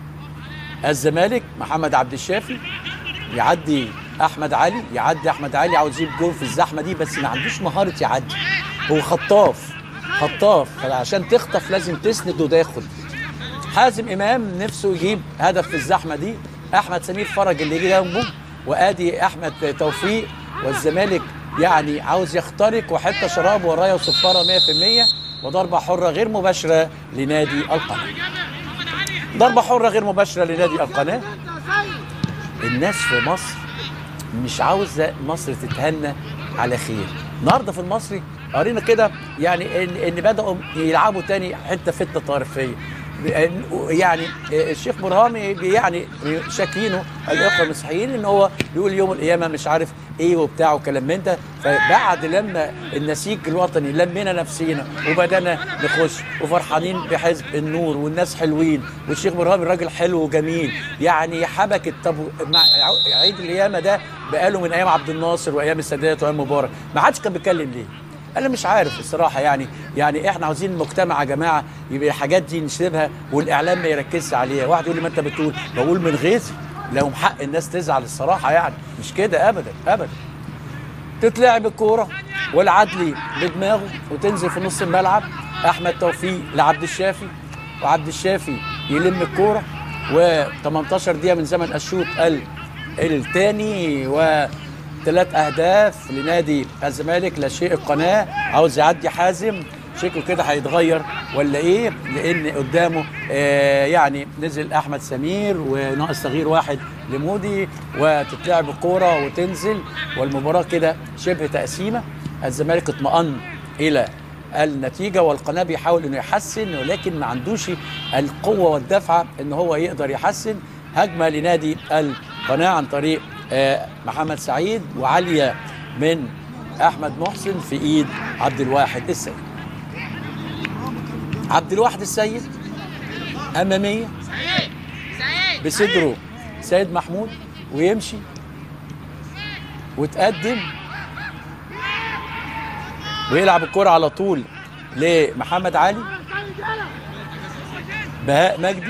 الزمالك محمد عبد الشافي يعدي احمد علي يعدي احمد علي عاوز يجيب جول في الزحمه دي بس ما عندوش مهاره يعدي هو خطاف خطاف فعشان تخطف لازم تسند وتاخد حازم امام نفسه يجيب هدف في الزحمه دي احمد سمير فرج اللي جه جنبه وادي احمد توفيق والزمالك يعني عاوز يخترق وحته شراب ورايه وصفاره 100% وضربه حره غير مباشره لنادي القناه ضربه حره غير مباشره لنادي القناه الناس في مصر مش عاوزه مصر تتهنى على خير النهارده في المصري قرينا كده يعني ان, إن بداوا يلعبوا تاني حته فتنه طائفيه يعني الشيخ برهامي يعني شاكينه الاخوه المسيحيين ان هو بيقول يوم القيامه مش عارف ايه وبتاع وكلام من ده فبعد لما النسيج الوطني لمينا نفسينا وبدانا نخش وفرحانين بحزب النور والناس حلوين والشيخ برهامي راجل حلو وجميل يعني حبكت طب مع عيد القيامه ده بقاله من ايام عبد الناصر وايام السادات وايام مبارك ما حدش كان بيتكلم ليه انا مش عارف الصراحه يعني يعني احنا عاوزين المجتمع يا جماعه يبقى الحاجات دي نسيبها والاعلام ما يركزش عليها واحد يقول لي ما انت بتقول بقول من غيظي لو حق الناس تزعل الصراحه يعني مش كده ابدا ابدا تتلعب الكوره والعدلي بدماغه وتنزل في نص الملعب احمد توفيق لعبد الشافي وعبد الشافي يلم الكوره و18 دقيقه من زمن الشوط الثاني و ثلاث اهداف لنادي الزمالك لا شيء القناه عاوز يعدي حازم شكله كده هيتغير ولا ايه لان قدامه آه يعني نزل احمد سمير وناقص تغيير واحد لمودي وتتلعب الكوره وتنزل والمباراه كده شبه تقسيمه الزمالك اطمأن الى النتيجه والقناه بيحاول انه يحسن ولكن ما عندوش القوه والدفعه ان هو يقدر يحسن هجمه لنادي القناه عن طريق آه، محمد سعيد وعاليه من احمد محسن في ايد عبد الواحد السيد عبد الواحد السيد اماميه بصدره سيد محمود ويمشي وتقدم ويلعب الكرة على طول لمحمد علي بهاء مجدي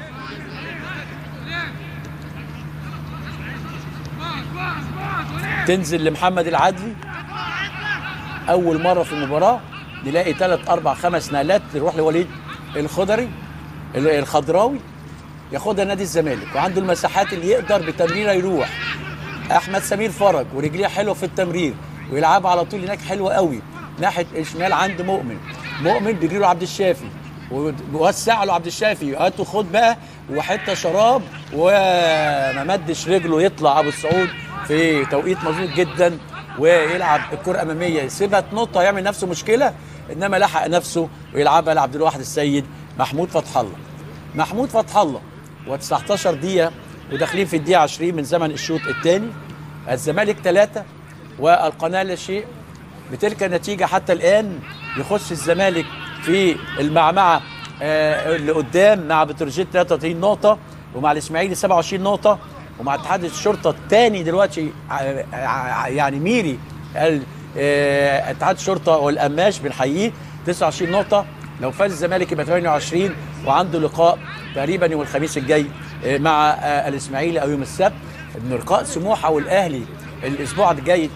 تنزل لمحمد العدلي اول مره في المباراه نلاقي ثلاث اربع خمس نقلات تروح لوليد الخضري ال- الخضراوي ياخدها نادي الزمالك وعنده المساحات اللي يقدر بتمريره يروح احمد سمير فرج ورجليه حلوه في التمرير ويلعبها على طول هناك حلوه قوي ناحيه الشمال عند مؤمن مؤمن بيجري له عبد الشافي ووسع له عبد الشافي هاتوا خد بقى وحته شراب وما مدش رجله يطلع ابو السعود في توقيت مظبوط جدا ويلعب الكره اماميه يسيبها تنط هيعمل نفسه مشكله انما لحق نفسه ويلعبها لعبد الواحد السيد محمود فتح الله محمود فتح الله و19 دقيقه وداخلين في الدقيقه 20 من زمن الشوط الثاني الزمالك ثلاثه والقناه لا شيء بتلك النتيجه حتى الان يخش الزمالك في المعمعه آه، اللي قدام مع بتروجيت 33 نقطه ومع الاسماعيلي 27 نقطه ومع اتحاد الشرطه الثاني دلوقتي ع- ع- يعني ميري ال- آه، اتحاد الشرطه والقماش بنحييه 29 نقطه لو فاز الزمالك يبقى 28 وعنده لقاء تقريبا يوم الخميس الجاي آه، مع آه، الاسماعيلي او يوم السبت ان لقاء سموحه والاهلي الاسبوع الجاي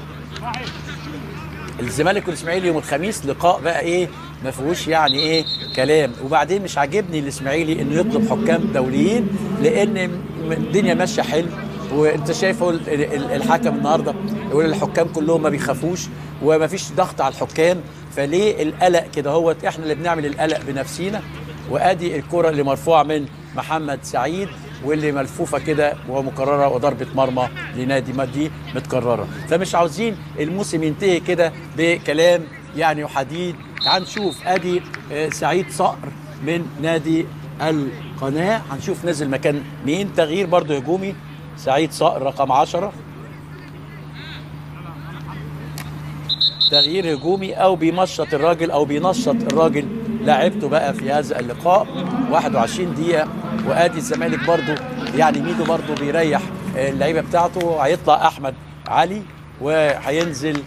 الزمالك والاسماعيلي يوم الخميس لقاء بقى ايه ما فيهوش يعني ايه كلام وبعدين مش عاجبني الاسماعيلي انه يطلب حكام دوليين لان م- الدنيا ماشيه حلو وانت شايف هو ال- ال- الحكم النهارده يقول الحكام كلهم ما بيخافوش وما فيش ضغط على الحكام فليه القلق كده هو احنا اللي بنعمل القلق بنفسينا وادي الكره اللي مرفوعه من محمد سعيد واللي ملفوفه كده ومكرره وضربه مرمى لنادي مادي متكرره فمش عاوزين الموسم ينتهي كده بكلام يعني وحديد تعال نشوف ادي آه، سعيد صقر من نادي القناه هنشوف نزل مكان مين تغيير برضو هجومي سعيد صقر رقم 10 تغيير هجومي او بيمشط الراجل او بينشط الراجل لاعبته بقى في هذا اللقاء 21 دقيقه وادي الزمالك برضو يعني ميدو برضو بيريح اللعيبه بتاعته هيطلع احمد علي وهينزل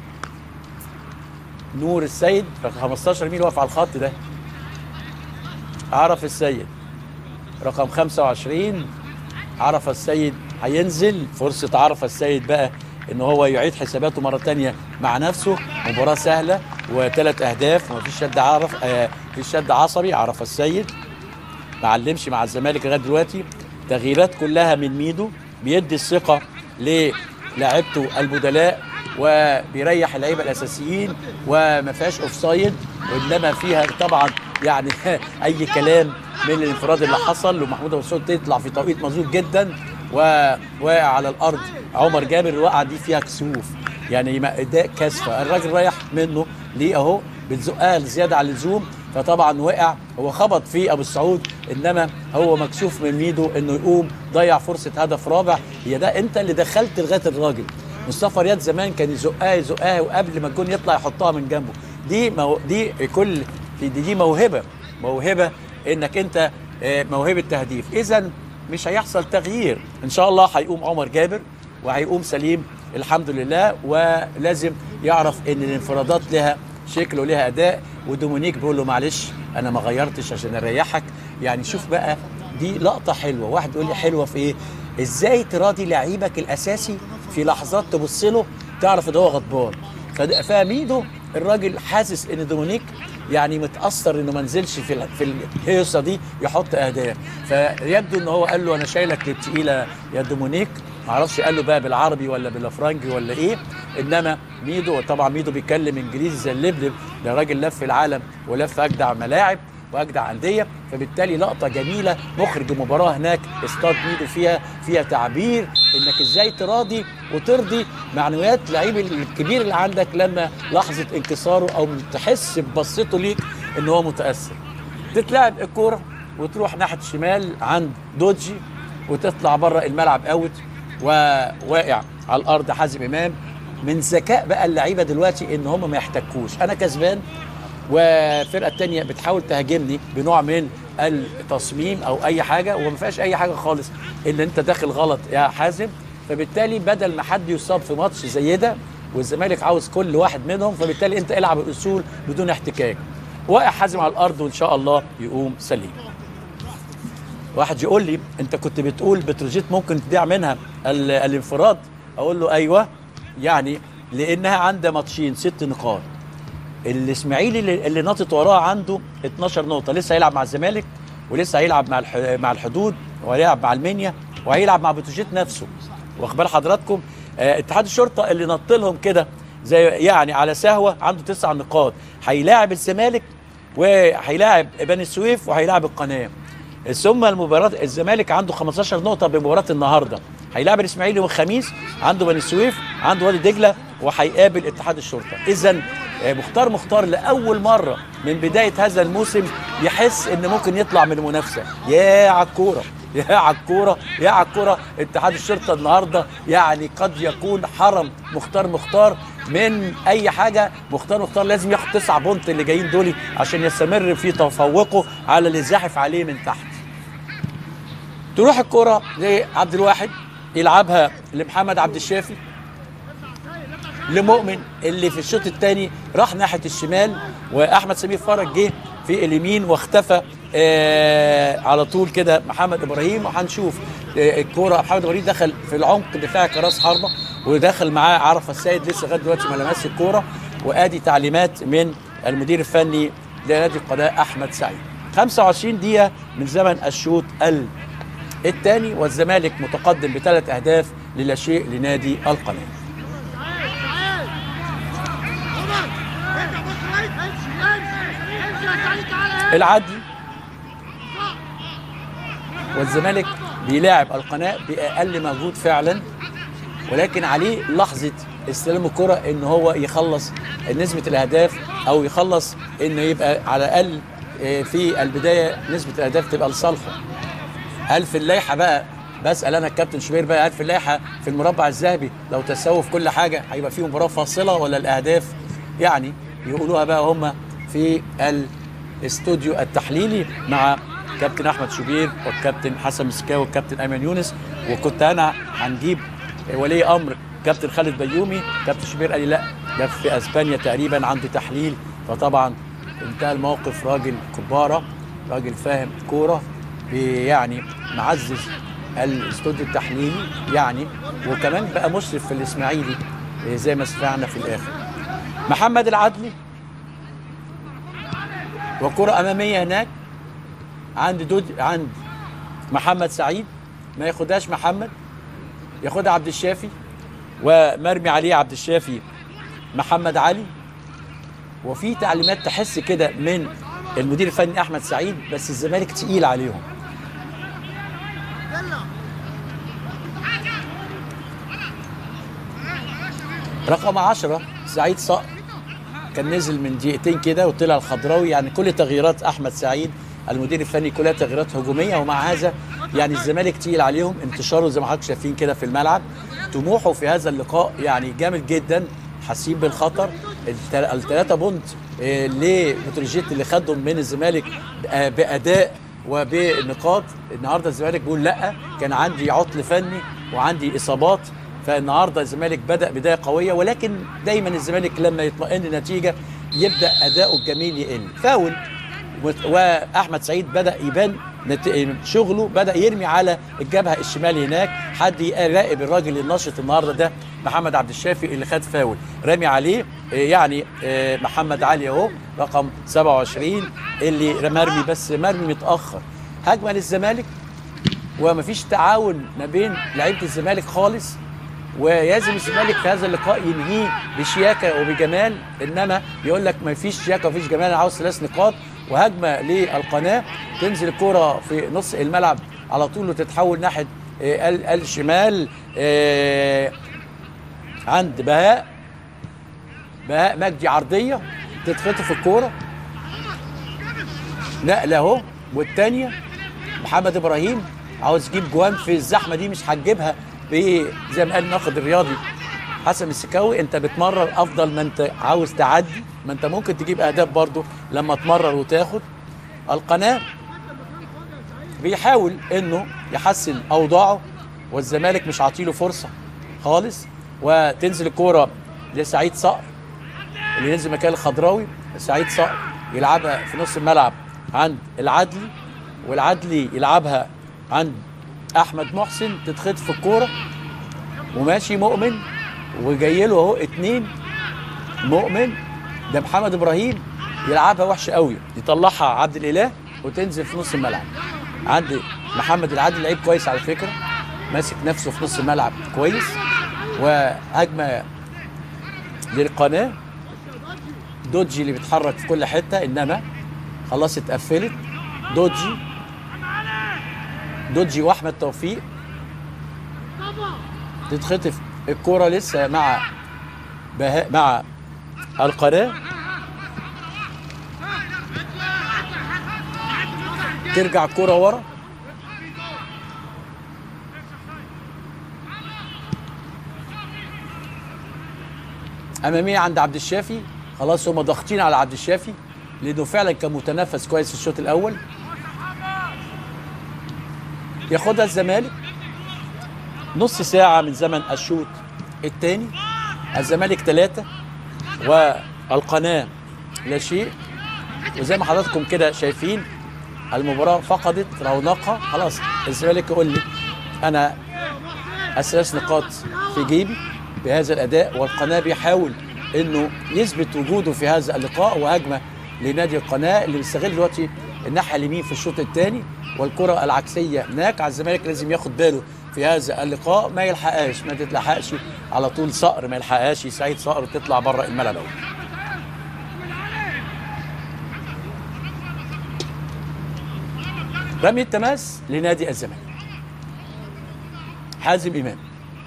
نور السيد رقم 15 مين واقف على الخط ده عرف السيد رقم 25 عرف السيد هينزل فرصة عرف السيد بقى ان هو يعيد حساباته مرة تانية مع نفسه مباراة سهلة وثلاث اهداف ومفيش شد عرف آه فيش شد عصبي عرف السيد ما علمش مع الزمالك لغايه دلوقتي تغييرات كلها من ميدو بيدي الثقه للاعيبته البدلاء وبيريح اللعيبه الاساسيين وما فيهاش اوفسايد وانما فيها طبعا يعني اي كلام من الانفراد اللي حصل ومحمود ابو سعود تطلع في توقيت مظبوط جدا وواقع على الارض عمر جابر الوقعه دي فيها كسوف يعني ما- ده كسفه الراجل رايح منه ليه اهو بتزقها زياده عن اللزوم فطبعا وقع هو خبط في ابو السعود انما هو مكسوف من ميدو انه يقوم ضيع فرصه هدف رابع هي ده انت اللي دخلت لغايه الراجل مصطفى رياض زمان كان يزقها يزقها وقبل ما الجون يطلع يحطها من جنبه دي مو دي كل دي, دي موهبه موهبه انك انت آه، موهبه تهديف اذا مش هيحصل تغيير ان شاء الله هيقوم عمر جابر وهيقوم سليم الحمد لله ولازم يعرف ان الانفرادات لها شكل ولها اداء ودومينيك بيقول له معلش انا ما غيرتش عشان اريحك يعني شوف بقى دي لقطه حلوه واحد يقول لي حلوه في ايه ازاي تراضي لعيبك الاساسي في لحظات تبص له تعرف ان هو غضبان فد- فميدو الراجل حاسس ان دومينيك يعني متاثر انه ما نزلش في ال- في الهيصه دي يحط اهداف فيبدو ان هو قال له انا شايلك للتقيله يا دومينيك معرفش قال له بقى بالعربي ولا بالافرنجي ولا ايه انما ميدو طبعا ميدو بيتكلم انجليزي زي اللبلب ده راجل لف العالم ولف اجدع ملاعب واجدع انديه فبالتالي لقطه جميله مخرج المباراه هناك استاد ميدو فيها فيها تعبير انك ازاي تراضي وترضي معنويات لعيب الكبير اللي عندك لما لحظه انكساره او تحس ببصته ليك ان هو متاثر تتلعب الكوره وتروح ناحيه الشمال عند دوجي وتطلع بره الملعب اوت وواقع على الارض حازم امام من ذكاء بقى اللعيبه دلوقتي ان هم ما يحتكوش انا كسبان والفرقه الثانيه بتحاول تهاجمني بنوع من التصميم او اي حاجه وما فيهاش اي حاجه خالص ان انت داخل غلط يا حازم فبالتالي بدل ما حد يصاب في ماتش زي ده والزمالك عاوز كل واحد منهم فبالتالي انت العب الاصول بدون احتكاك واقع حازم على الارض وان شاء الله يقوم سليم واحد يقول لي انت كنت بتقول بتروجيت ممكن تضيع منها ال- الانفراد اقول له ايوه يعني لانها عندها ماتشين ست نقاط الاسماعيلي اللي, اللي ناطط وراه عنده 12 نقطه لسه هيلعب مع الزمالك ولسه هيلعب مع الح... مع الحدود وهيلعب مع المنيا وهيلعب مع بتروجيت نفسه واخد بال حضراتكم آه اتحاد الشرطه اللي نط لهم كده زي يعني على سهوه عنده تسع نقاط هيلاعب الزمالك وهيلاعب بني السويف وهيلاعب القناه ثم المباراه الزمالك عنده 15 نقطه بمباراه النهارده هيلاعب الاسماعيلي يوم الخميس عنده بني السويف عنده وادي دجله وهيقابل اتحاد الشرطه اذا مختار مختار لاول مره من بدايه هذا الموسم يحس ان ممكن يطلع من المنافسه يا على الكوره يا على الكوره يا على الكوره اتحاد الشرطه النهارده يعني قد يكون حرم مختار مختار من اي حاجه مختار مختار لازم ياخد تسع بونت اللي جايين دول عشان يستمر في تفوقه على اللي زاحف عليه من تحت تروح الكرة لعبد الواحد يلعبها لمحمد عبد الشافي لمؤمن اللي في الشوط الثاني راح ناحيه الشمال واحمد سمير فرج جه في اليمين واختفى آه على طول كده محمد ابراهيم وهنشوف آه الكوره محمد ابراهيم دخل في العمق بتاع كراس حربه ودخل معاه عرفه السيد لسه لغايه دلوقتي ما لمسش الكوره وادي تعليمات من المدير الفني لنادي القضاء احمد سعيد 25 دقيقه من زمن الشوط ال الثاني والزمالك متقدم بثلاث اهداف للا شيء لنادي القناه العدل والزمالك بيلاعب القناة بأقل مجهود فعلا ولكن عليه لحظة استلام الكرة ان هو يخلص نسبة الاهداف او يخلص انه يبقى على الاقل في البداية نسبة الاهداف تبقى لصالحه هل في اللائحة بقى بسأل انا الكابتن شوبير بقى هل في اللائحة في المربع الذهبي لو تساووا في كل حاجة هيبقى في مباراة فاصلة ولا الاهداف يعني يقولوها بقى هم في الاستوديو التحليلي مع كابتن احمد شوبير والكابتن حسن مسكاوي والكابتن ايمن يونس وكنت انا هنجيب ولي امر كابتن خالد بيومي كابتن شوبير قال لي لا ده في اسبانيا تقريبا عنده تحليل فطبعا انتهى الموقف راجل كباره راجل فاهم كوره يعني معزز الاستوديو التحليلي يعني وكمان بقى مشرف في الاسماعيلي زي ما سمعنا في الاخر محمد العدلي وكرة أمامية هناك عند دود عند محمد سعيد ما ياخدهاش محمد ياخدها عبد الشافي ومرمي عليه عبد الشافي محمد علي وفي تعليمات تحس كده من المدير الفني احمد سعيد بس الزمالك تقيل عليهم رقم 10 سعيد صقر كان نزل من دقيقتين كده وطلع الخضراوي يعني كل تغييرات احمد سعيد المدير الفني كلها تغييرات هجوميه ومع هذا يعني الزمالك تقيل عليهم انتشاره زي ما حضرتك شايفين كده في الملعب طموحه في هذا اللقاء يعني جامد جدا حاسين بالخطر الثلاثه بونت لبتروجيت اللي خدهم من الزمالك باداء وبنقاط النهارده الزمالك بيقول لا كان عندي عطل فني وعندي اصابات فالنهارده الزمالك بدا بدايه قويه ولكن دايما الزمالك لما يطمئن النتيجه يبدا اداؤه الجميل يقل فاول واحمد سعيد بدا يبان شغله بدا يرمي على الجبهه الشمال هناك حد يراقب الراجل النشط النهارده ده محمد عبد الشافي اللي خد فاول رامي عليه يعني محمد علي اهو رقم 27 اللي مرمي بس مرمي متاخر هجمه للزمالك ومفيش تعاون ما بين لعيبه الزمالك خالص ويلزم الزمالك في هذا اللقاء ينهيه بشياكه وبجمال انما يقول لك ما فيش شياكه ومفيش جمال انا عاوز ثلاث نقاط وهجمه للقناه تنزل الكره في نص الملعب على طول وتتحول ناحيه آه، ال- الشمال آه، عند بهاء بهاء مجدي عرضيه تتخطف الكوره نقله اهو والثانيه محمد ابراهيم عاوز يجيب جوان في الزحمه دي مش هتجيبها ب- زي ما قال الناقد الرياضي حسن السكاوي انت بتمرر افضل ما انت عاوز تعدي ما انت ممكن تجيب اهداف برضو لما تمرر وتاخد القناه بيحاول انه يحسن اوضاعه والزمالك مش عاطيله فرصه خالص وتنزل الكوره لسعيد صقر اللي ينزل مكان الخضراوي سعيد صقر يلعبها في نص الملعب عند العدلي والعدلي يلعبها عند احمد محسن تتخطف الكوره وماشي مؤمن وجاي له اهو اتنين مؤمن ده محمد ابراهيم يلعبها وحشه قوي يطلعها عبد الاله وتنزل في نص الملعب عند محمد العدلي لعيب كويس على فكره ماسك نفسه في نص الملعب كويس وهجمه للقناه دوجي اللي بيتحرك في كل حته انما خلاص اتقفلت دوجي دوجي واحمد توفيق تتخطف الكوره لسه مع بها مع القناه ترجع الكوره ورا اماميه عند عبد الشافي خلاص هم ضاغطين على عبد الشافي لانه فعلا كان متنفس كويس في الشوط الاول ياخدها الزمالك نص ساعة من زمن الشوط الثاني الزمالك ثلاثة والقناة لا شيء وزي ما حضراتكم كده شايفين المباراة فقدت رونقها خلاص الزمالك يقول لي أنا الثلاث نقاط في جيبي بهذا الأداء والقناة بيحاول إنه يثبت وجوده في هذا اللقاء وهجمة لنادي القناة اللي بيستغل دلوقتي الناحية اليمين في الشوط الثاني والكرة العكسية هناك على الزمالك لازم ياخد باله في هذا اللقاء ما يلحقهاش ما تتلحقش على طول صقر ما يلحقهاش سعيد صقر وتطلع بره الملعب أوي. رمي التماس لنادي الزمالك حازم امام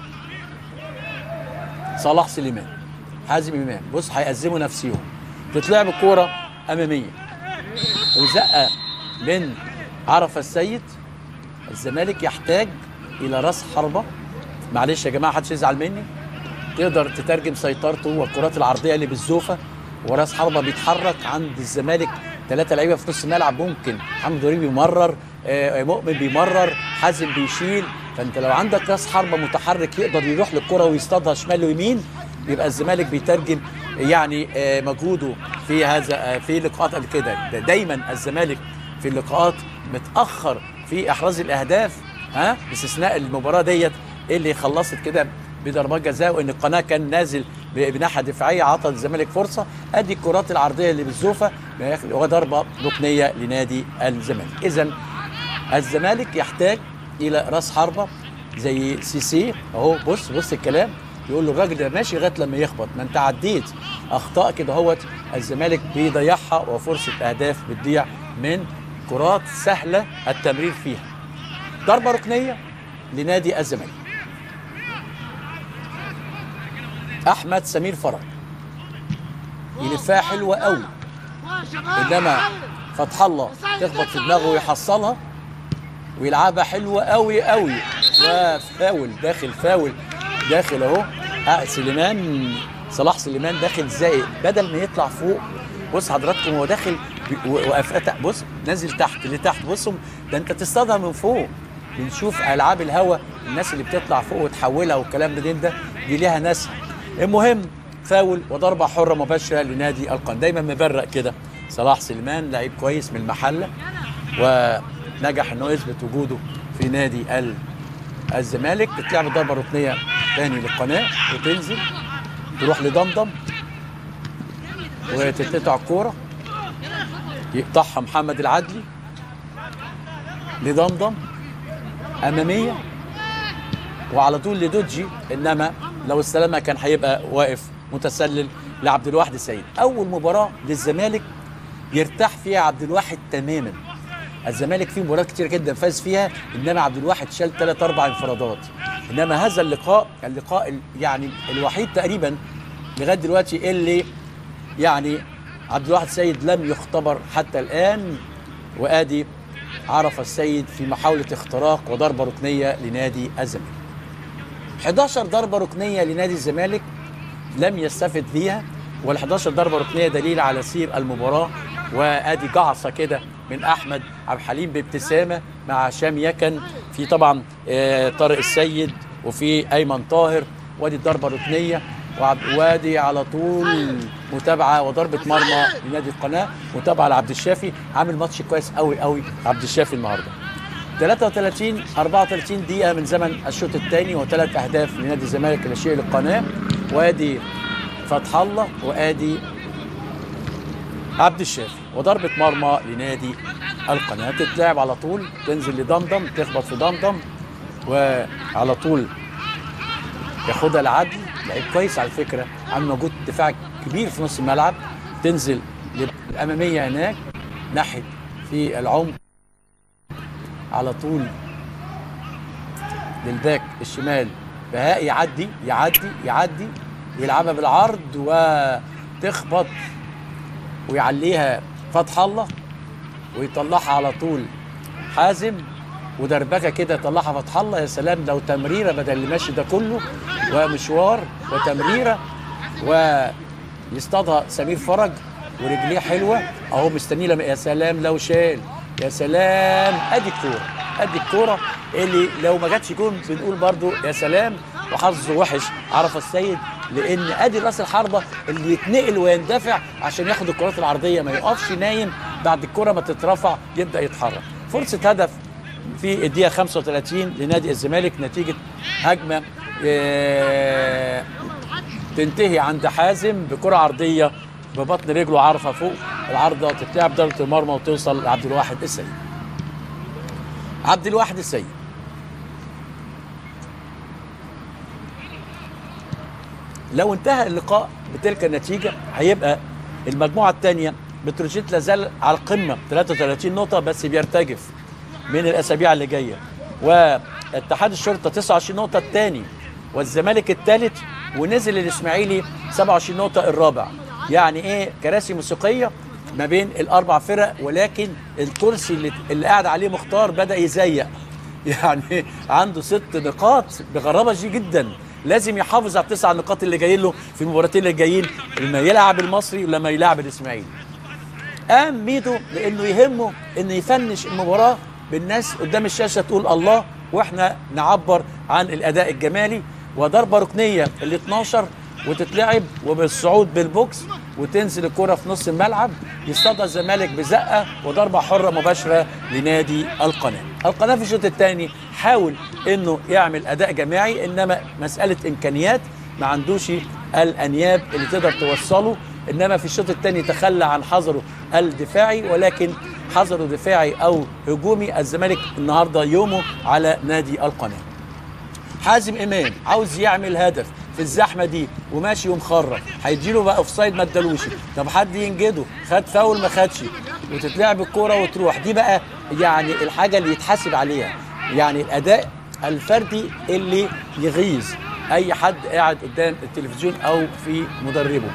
صلاح سليمان حازم امام بص هيأزموا نفسيهم تتلعب الكوره اماميه وزقه من عرفه السيد الزمالك يحتاج الى راس حربه معلش يا جماعه محدش يزعل مني تقدر تترجم سيطرته والكرات العرضيه اللي بالزوفه وراس حربه بيتحرك عند الزمالك ثلاثه لعيبه في نص الملعب ممكن محمد وليد بيمرر آه، مؤمن بيمرر حازم بيشيل فانت لو عندك راس حربه متحرك يقدر يروح للكره ويصطادها شمال ويمين يبقى الزمالك بيترجم يعني آه، مجهوده في هذا آه، في لقاءات قبل كده ده دايما الزمالك في اللقاءات متاخر في احراز الاهداف ها باستثناء المباراه ديت اللي خلصت كده بضربات جزاء وان القناه كان نازل ب- بناحيه دفاعيه عطى الزمالك فرصه ادي الكرات العرضيه اللي بالزوفه وضربه ركنيه لنادي الزمالك اذا الزمالك يحتاج الى راس حربه زي سيسي اهو بص بص الكلام يقول له الراجل ده ماشي لغايه لما يخبط ما انت عديت اخطاء كده اهوت الزمالك بيضيعها وفرصه اهداف بتضيع من كرات سهله التمرير فيها ضربه ركنيه لنادي الزمالك احمد سمير فرج يلفها حلوه قوي انما فتح الله تخبط في دماغه ويحصلها ويلعبها حلوه قوي قوي وفاول داخل فاول داخل اهو آه سليمان صلاح سليمان داخل ازاي بدل ما يطلع فوق بص حضراتكم هو داخل ب- و- وقفات بص نازل تحت لتحت بصوا ده انت تصطادها من فوق بنشوف العاب الهوا الناس اللي بتطلع فوق وتحولها والكلام ده ده دي ليها ناسها المهم فاول وضربه حره مباشره لنادي القن دايما مبرق كده صلاح سليمان لعيب كويس من المحله ونجح انه يثبت وجوده في نادي ال- الزمالك تتلعب ضربه ركنيه تاني للقناه وتنزل تروح لضمضم وتتقطع الكوره يقطعها محمد العدلي لضمضم اماميه وعلى طول لدوجي انما لو استلمها كان هيبقى واقف متسلل لعبد الواحد السيد اول مباراه للزمالك يرتاح فيها عبد الواحد تماما الزمالك فيه مباريات كتير جدا فاز فيها انما عبد الواحد شال ثلاث اربع انفرادات انما هذا اللقاء اللقاء ال- يعني الوحيد تقريبا لغايه دلوقتي اللي يعني عبد الواحد السيد لم يختبر حتى الان وادي عرف السيد في محاوله اختراق وضربه ركنيه لنادي الزمالك 11 ضربه ركنيه لنادي الزمالك لم يستفد بيها وال 11 ضربه ركنيه دليل على سير المباراه وادي جعصه كده من احمد عبد الحليم بابتسامه مع هشام يكن في طبعا آه، طارق السيد وفي ايمن طاهر وادي الضربه الركنيه وعبد- وادي على طول متابعه وضربه مرمى لنادي القناه متابعه لعبد الشافي عامل ماتش كويس قوي قوي عبد الشافي النهارده 33 34 دقيقة من زمن الشوط الثاني وثلاث أهداف لنادي الزمالك لا شيء للقناة وادي فتح الله وادي عبد الشافي وضربة مرمى لنادي القناة تتلعب على طول تنزل لدمدم تخبط في دمدم وعلى طول ياخدها العدل لعيب كويس على فكرة عامل موجود دفاع كبير في نص الملعب تنزل للأمامية هناك ناحية في العمق على طول للباك الشمال بهاء يعدي يعدي يعدي ويلعبها بالعرض وتخبط ويعليها فتح الله ويطلعها على طول حازم ودربكه كده يطلعها فتح الله يا سلام لو تمريره بدل اللي ماشي ده كله ومشوار وتمريره ويصطادها سمير فرج ورجليه حلوه اهو مستنيه لما يا سلام لو شال يا سلام ادي الكوره ادي الكوره اللي لو ما جاتش جون بنقول برضو يا سلام وحظه وحش عرف السيد لان ادي راس الحربه اللي يتنقل ويندفع عشان ياخد الكرات العرضيه ما يقفش نايم بعد الكره ما تترفع يبدا يتحرك فرصه هدف في الدقيقه 35 لنادي الزمالك نتيجه هجمه آه، تنتهي عند حازم بكره عرضيه ببطن رجله عارفه فوق العارضه تتلعب ضربه المرمى وتوصل لعبد الواحد السيد عبد الواحد السيد لو انتهى اللقاء بتلك النتيجة هيبقى المجموعة الثانية بتروجيت لازال على القمة 33 نقطة بس بيرتجف من الأسابيع اللي جاية واتحاد الشرطة 29 نقطة الثاني والزمالك الثالث ونزل الإسماعيلي 27 نقطة الرابع يعني إيه كراسي موسيقية ما بين الأربع فرق ولكن الكرسي اللي, اللي قاعد عليه مختار بدأ يزيق يعني عنده ست نقاط بغرابه شديد جدا لازم يحافظ على التسع نقاط اللي جايين له في المباراتين اللي جايين لما يلعب المصري ولما يلعب الاسماعيلي قام ميدو لانه يهمه انه يفنش المباراه بالناس قدام الشاشه تقول الله واحنا نعبر عن الاداء الجمالي وضربه ركنيه ال 12 وتتلعب وبالصعود بالبوكس وتنزل الكره في نص الملعب يصطادها الزمالك بزقه وضربه حره مباشره لنادي القناه. القناه في الشوط الثاني حاول انه يعمل اداء جماعي انما مساله امكانيات ما عندوش الانياب اللي تقدر توصله انما في الشوط الثاني تخلى عن حذره الدفاعي ولكن حذره دفاعي او هجومي الزمالك النهارده يومه على نادي القناه. حازم امام عاوز يعمل هدف في الزحمه دي وماشي ومخرج هيديله بقى اوفسايد ما ادالوش طب حد ينجده خد فاول ما خدش وتتلعب الكوره وتروح دي بقى يعني الحاجه اللي يتحاسب عليها يعني الاداء الفردي اللي يغيظ اي حد قاعد قدام التلفزيون او في مدربه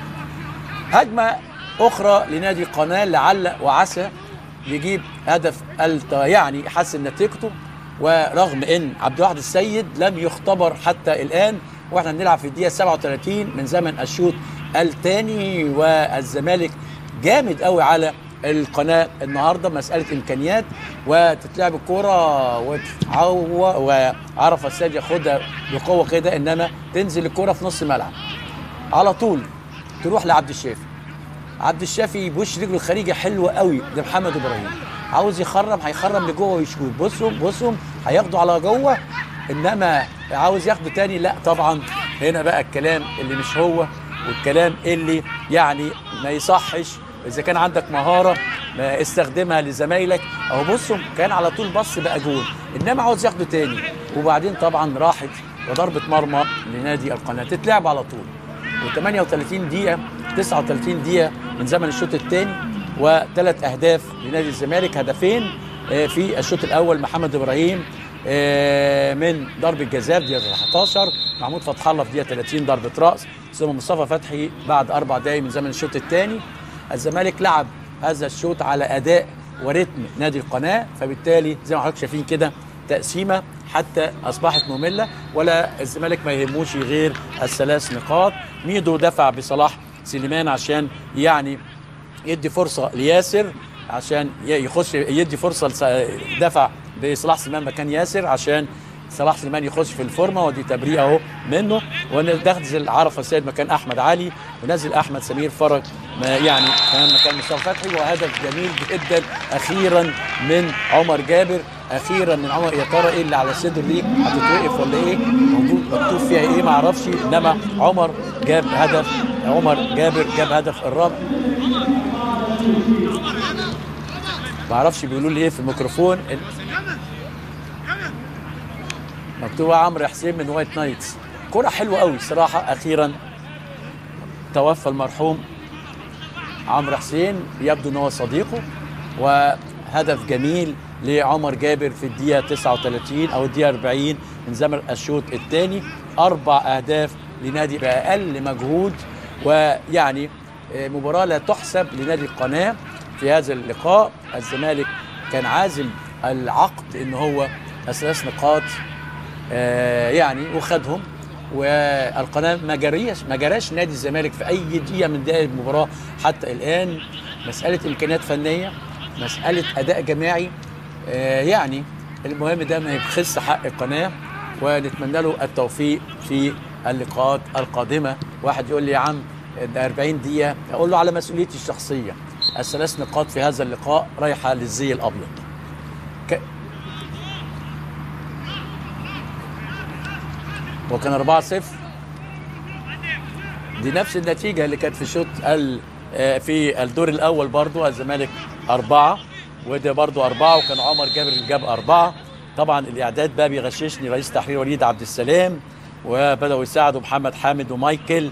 هجمه اخرى لنادي القناه لعل وعسى يجيب هدف الت- يعني يحسن نتيجته ورغم ان عبد الواحد السيد لم يختبر حتى الان واحنا بنلعب في الدقيقه 37 من زمن الشوط الثاني والزمالك جامد قوي على القناه النهارده مساله امكانيات وتتلعب الكوره وتعو وعرف السيد ياخدها بقوه كده انما تنزل الكوره في نص الملعب على طول تروح لعبد الشافي عبد الشافي بوش رجله الخارجي حلوه قوي ده محمد ابراهيم عاوز يخرم هيخرم لجوه ويشوط بصوا بصوا هياخدوا على جوه انما عاوز ياخده تاني لا طبعا هنا بقى الكلام اللي مش هو والكلام اللي يعني ما يصحش اذا كان عندك مهاره ما استخدمها لزمايلك اهو بصوا كان على طول بص بقى جول انما عاوز ياخده تاني وبعدين طبعا راحت وضربه مرمى لنادي القناه تتلعب على طول و38 دقيقه 39 دقيقه من زمن الشوط الثاني وثلاث اهداف لنادي الزمالك هدفين آه، في الشوط الاول محمد ابراهيم آه، من ضربه جزاء في دقيقه 11 محمود فتح الله في دقيقه 30 ضربه راس ثم مصطفى فتحي بعد اربع دقائق من زمن الشوط الثاني الزمالك لعب هذا الشوط على اداء ورتم نادي القناه فبالتالي زي ما حضرتك شايفين كده تقسيمه حتى اصبحت ممله ولا الزمالك ما يهموش غير الثلاث نقاط ميدو دفع بصلاح سليمان عشان يعني يدي فرصه لياسر عشان ي- يخش يدي فرصه لس- دفع بصلاح سليمان مكان ياسر عشان صلاح سليمان يخش في الفورمه ودي تبريئه اهو منه وننزل عرفه سيد مكان احمد علي ونزل احمد سمير فرج ما يعني كمان مكان مصطفى فتحي وهدف جميل جدا اخيرا من عمر جابر اخيرا من عمر يا ترى ايه اللي على صدره دي هتتوقف ولا ايه موجود مكتوب فيها ايه ما اعرفش انما عمر جاب هدف عمر جابر جاب هدف الرابع ما اعرفش بيقولوا لي ايه في الميكروفون مكتوب عمرو حسين من وايت نايتس كرة حلوة قوي صراحة أخيرا توفى المرحوم عمرو حسين يبدو ان هو صديقه وهدف جميل لعمر جابر في الدقيقة 39 أو الدقيقة 40 من زمن الشوط الثاني أربع أهداف لنادي بأقل مجهود ويعني آه، مباراة لا تحسب لنادي القناة في هذا اللقاء الزمالك كان عازم العقد ان هو ثلاث نقاط آه، يعني وخدهم والقناه ما جريش ما جراش نادي الزمالك في اي دقيقه من دقائق المباراه حتى الان مساله امكانيات فنيه مساله اداء جماعي آه، يعني المهم ده ما يبخس حق القناه ونتمنى له التوفيق في اللقاءات القادمه واحد يقول لي يا عم ده 40 دقيقه اقول له على مسؤوليتي الشخصيه الثلاث نقاط في هذا اللقاء رايحه للزي الابيض ك... وكان 4 0 دي نفس النتيجة اللي كانت في الشوط ال- آه، في الدور الأول برضو الزمالك أربعة وده برضو أربعة وكان عمر جابر اللي جاب أربعة طبعا الإعداد بقى بيغششني رئيس تحرير وليد عبد السلام وبدأوا يساعدوا محمد حامد ومايكل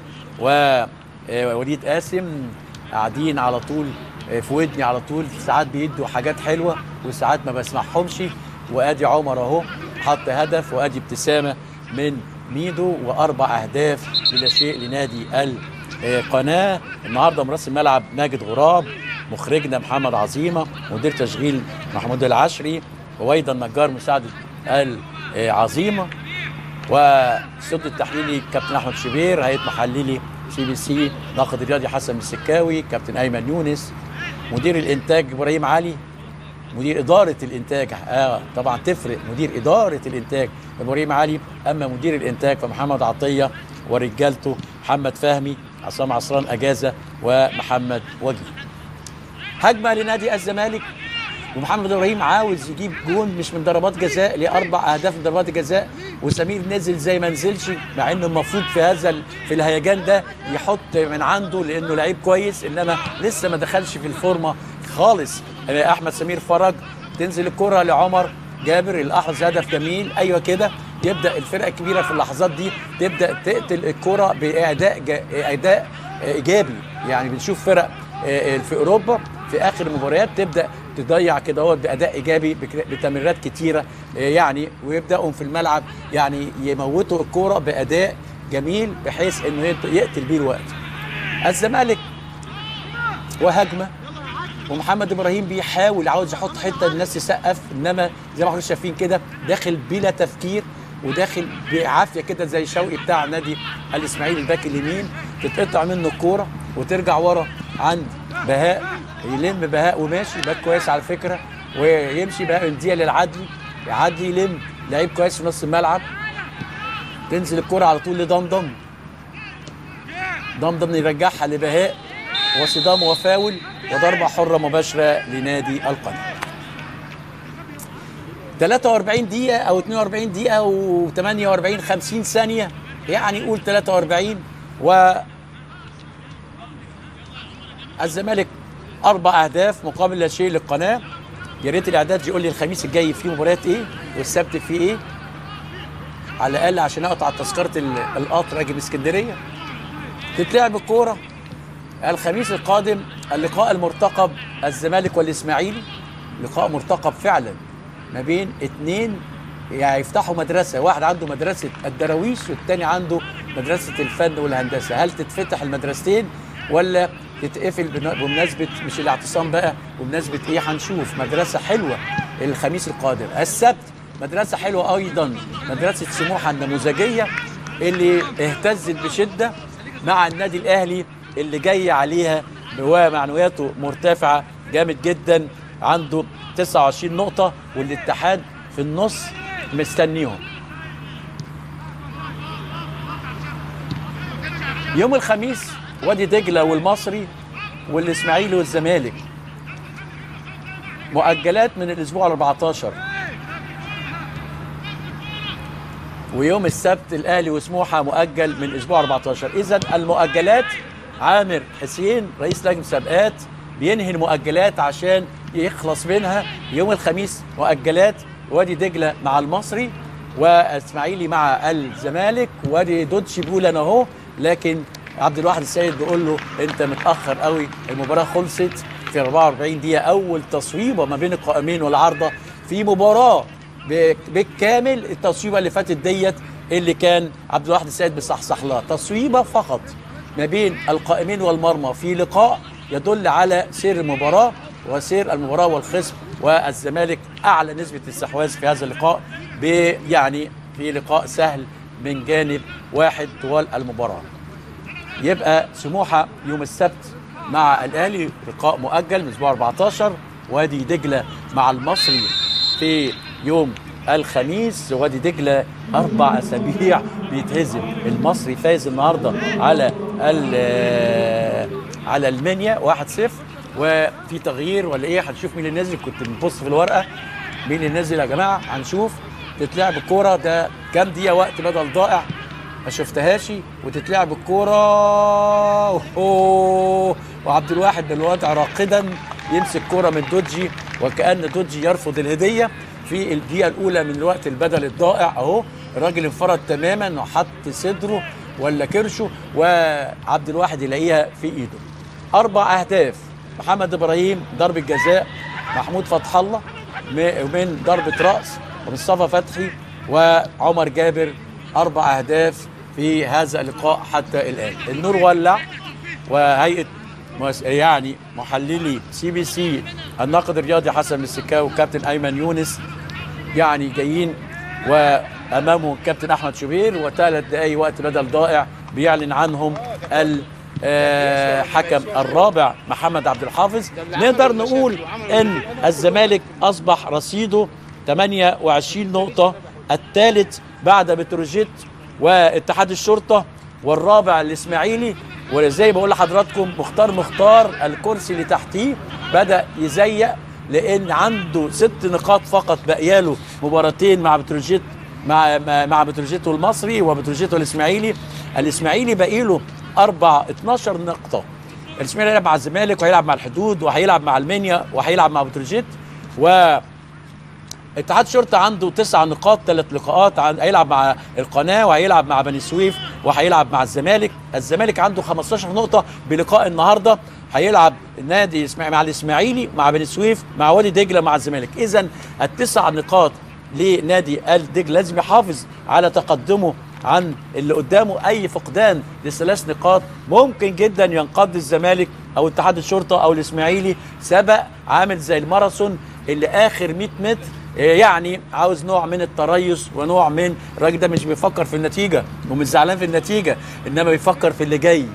ووليد قاسم قاعدين على طول آه، في ودني على طول ساعات بيدوا حاجات حلوة وساعات ما بسمعهمش وادي عمر اهو حط هدف وادي ابتسامه من ميدو واربع اهداف بلا شيء لنادي القناه النهارده مراسم الملعب ماجد غراب مخرجنا محمد عظيمه مدير تشغيل محمود العشري وويدا النجار مساعد العظيمه والصوت التحليلي كابتن احمد شبير هيئه محللي سي بي سي ناقد الرياضي حسن السكاوي كابتن ايمن يونس مدير الانتاج ابراهيم علي مدير اداره الانتاج اه طبعا تفرق مدير اداره الانتاج ابراهيم علي اما مدير الانتاج فمحمد عطيه ورجالته محمد فهمي عصام عصران اجازه ومحمد وجدي هجمه لنادي الزمالك ومحمد ابراهيم عاوز يجيب جون مش من ضربات جزاء لاربع اهداف من ضربات الجزاء وسمير نزل زي ما نزلش مع انه المفروض في هذا ال- في الهيجان ده يحط من عنده لانه لعيب كويس انما لسه ما دخلش في الفورمه خالص آه، احمد سمير فرج تنزل الكره لعمر جابر الاحرز هدف جميل ايوه كده يبدا الفرقه الكبيره في اللحظات دي تبدا تقتل الكره باداء جا- اداء ايجابي يعني بنشوف فرق آه، في اوروبا في اخر المباريات تبدا تضيع كده هو باداء ايجابي بك- بتمريرات كتيره آه، يعني ويبداوا في الملعب يعني يموتوا الكوره باداء جميل بحيث انه يت- يقتل بيه الوقت الزمالك وهجمه ومحمد ابراهيم بيحاول عاوز يحط حته الناس تسقف انما زي ما احنا شايفين كده داخل بلا تفكير وداخل بعافيه كده زي شوقي بتاع نادي الاسماعيلي الباك اليمين تتقطع منه الكوره وترجع ورا عند بهاء يلم بهاء وماشي باك كويس على فكره ويمشي بهاء يديها للعدلي عدلي يلم لعيب كويس في نص الملعب تنزل الكوره على طول لضمضم ضمضم يرجعها لبهاء وصدام وفاول وضربة حرة مباشرة لنادي القناة 43 دقيقة أو 42 دقيقة و48 50 ثانية يعني قول 43 و الزمالك اربع اهداف مقابل لا شيء للقناه يا ريت الاعداد يقول لي الخميس الجاي فيه مباريات ايه والسبت فيه ايه على الاقل عشان اقطع تذكره ال- القطر اجي من اسكندريه تتلعب الكوره الخميس القادم اللقاء المرتقب الزمالك والاسماعيلي لقاء مرتقب فعلا ما بين اتنين يعني يفتحوا مدرسه واحد عنده مدرسه الدراويش والتاني عنده مدرسه الفن والهندسه هل تتفتح المدرستين ولا تتقفل بن- بمناسبه مش الاعتصام بقى بمناسبه ايه هنشوف مدرسه حلوه الخميس القادم السبت مدرسه حلوه ايضا مدرسه سموحه النموذجيه اللي اهتزت بشده مع النادي الاهلي اللي جاي عليها ومعنوياته مرتفعه جامد جدا عنده 29 نقطه والاتحاد في النص مستنيهم يوم الخميس وادي دجله والمصري والاسماعيلي والزمالك مؤجلات من الاسبوع ال 14 ويوم السبت الاهلي وسموحه مؤجل من اسبوع 14 اذا المؤجلات عامر حسين رئيس لجنه مسابقات بينهي المؤجلات عشان يخلص منها يوم الخميس مؤجلات وادي دجله مع المصري واسماعيلي مع الزمالك وادي دودشي بيقول انا اهو لكن عبد الواحد السيد بيقول له انت متاخر قوي المباراه خلصت في 44 دقيقه اول تصويبه ما بين القائمين والعارضه في مباراه ب- بالكامل التصويبه اللي فاتت ديت اللي كان عبد الواحد السيد بيصحصح لها تصويبه فقط ما بين القائمين والمرمى في لقاء يدل على سير المباراه وسير المباراه والخصم والزمالك اعلى نسبه استحواذ في هذا اللقاء ب- يعني في لقاء سهل من جانب واحد طوال المباراه يبقى سموحه يوم السبت مع الاهلي لقاء مؤجل من اسبوع 14 وادي دجله مع المصري في يوم الخميس وادي دجله اربع اسابيع بيتهزم المصري فايز النهارده على ال- على المنيا 1-0 وفي تغيير ولا ايه هنشوف مين اللي نزل كنت بنبص في الورقه مين اللي نزل يا جماعه هنشوف تتلعب الكوره ده كام دقيقه وقت بدل ضائع ما شفتهاش وتتلعب الكوره أوه. وعبد الواحد دلوقتي راقدا يمسك كوره من دوجي وكأن دوجي يرفض الهديه في الدقيقه الاولى من الوقت البدل الضائع اهو الراجل انفرد تماما وحط صدره ولا كرشه وعبد الواحد يلاقيها في ايده اربع اهداف محمد ابراهيم ضربه جزاء محمود فتح الله م- من ضربه راس ومصطفى فتحي وعمر جابر اربع اهداف في هذا اللقاء حتى الان النور ولع وهيئه مؤس- يعني محللي سي بي سي الناقد الرياضي حسن السكاوي والكابتن ايمن يونس يعني جايين وامامه الكابتن احمد شوبير وثلاث دقايق وقت بدل ضائع بيعلن عنهم الحكم الرابع محمد عبد الحافظ نقدر نقول ان الزمالك اصبح رصيده 28 نقطه الثالث بعد بتروجيت واتحاد الشرطه والرابع الاسماعيلي وزي ما بقول لحضراتكم مختار مختار الكرسي اللي تحتيه بدا يزيق لان عنده ست نقاط فقط بقياله مباراتين مع بتروجيت مع مع- مع بتروجيت والمصري وبتروجيت والاسماعيلي الاسماعيلي باقي له اربع 12 نقطه الاسماعيلي هيلعب مع الزمالك وهيلعب مع الحدود وهيلعب مع المنيا وهيلعب مع بتروجيت و اتحاد الشرطه عنده تسع نقاط ثلاث لقاءات عن- هيلعب مع القناه وهيلعب مع بني سويف وهيلعب مع الزمالك الزمالك عنده 15 نقطه بلقاء النهارده هيلعب نادي اسماعيلي مع الاسماعيلي مع بني سويف مع وادي دجله مع الزمالك اذا التسع نقاط لنادي الدجله لازم يحافظ على تقدمه عن اللي قدامه اي فقدان لثلاث نقاط ممكن جدا ينقض الزمالك او اتحاد الشرطه او الاسماعيلي سبق عامل زي الماراثون اللي اخر 100 متر إيه يعني عاوز نوع من التريث ونوع من الراجل ده مش بيفكر في النتيجه ومش زعلان في النتيجه انما بيفكر في اللي جاي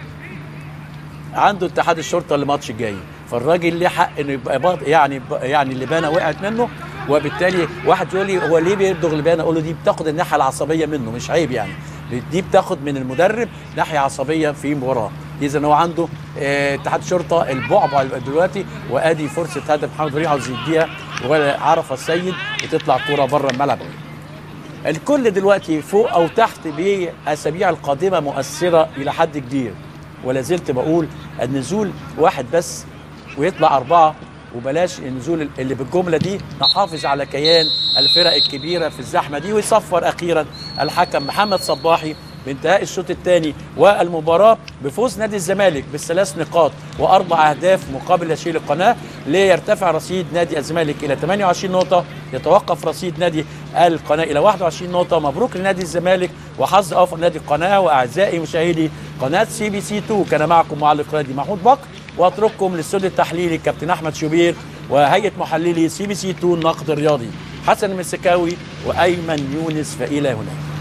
عنده اتحاد الشرطه الماتش الجاي فالراجل ليه حق انه يبقى باط- يعني يعني اللبانه وقعت منه وبالتالي واحد يقول لي هو ليه بيبدغ اللبانه اقول له دي بتاخد الناحيه العصبيه منه مش عيب يعني دي بتاخد من المدرب ناحيه عصبيه في مباراه اذا هو عنده آه، اتحاد شرطه البعبع دلوقتي وادي فرصه هدف محمد ابراهيم عاوز يديها وعرفه السيد وتطلع كوره بره الملعب الكل دلوقتي فوق او تحت باسابيع القادمه مؤثره الى حد كبير ولا زلت بقول النزول واحد بس ويطلع اربعه وبلاش النزول اللي بالجمله دي نحافظ على كيان الفرق الكبيره في الزحمه دي ويصفر اخيرا الحكم محمد صباحي بانتهاء الشوط الثاني والمباراه بفوز نادي الزمالك بالثلاث نقاط واربع اهداف مقابل يشيل القناه ليرتفع رصيد نادي الزمالك الى 28 نقطه يتوقف رصيد نادي القناه الى 21 نقطه مبروك لنادي الزمالك وحظ اوفر نادي القناه واعزائي مشاهدي قناه سي بي سي 2 كان معكم معلق رياضي محمود بكر واترككم للاستوديو التحليلي الكابتن احمد شوبير وهيئه محللي سي بي سي 2 النقد الرياضي حسن المسكاوي وايمن يونس فالى هناك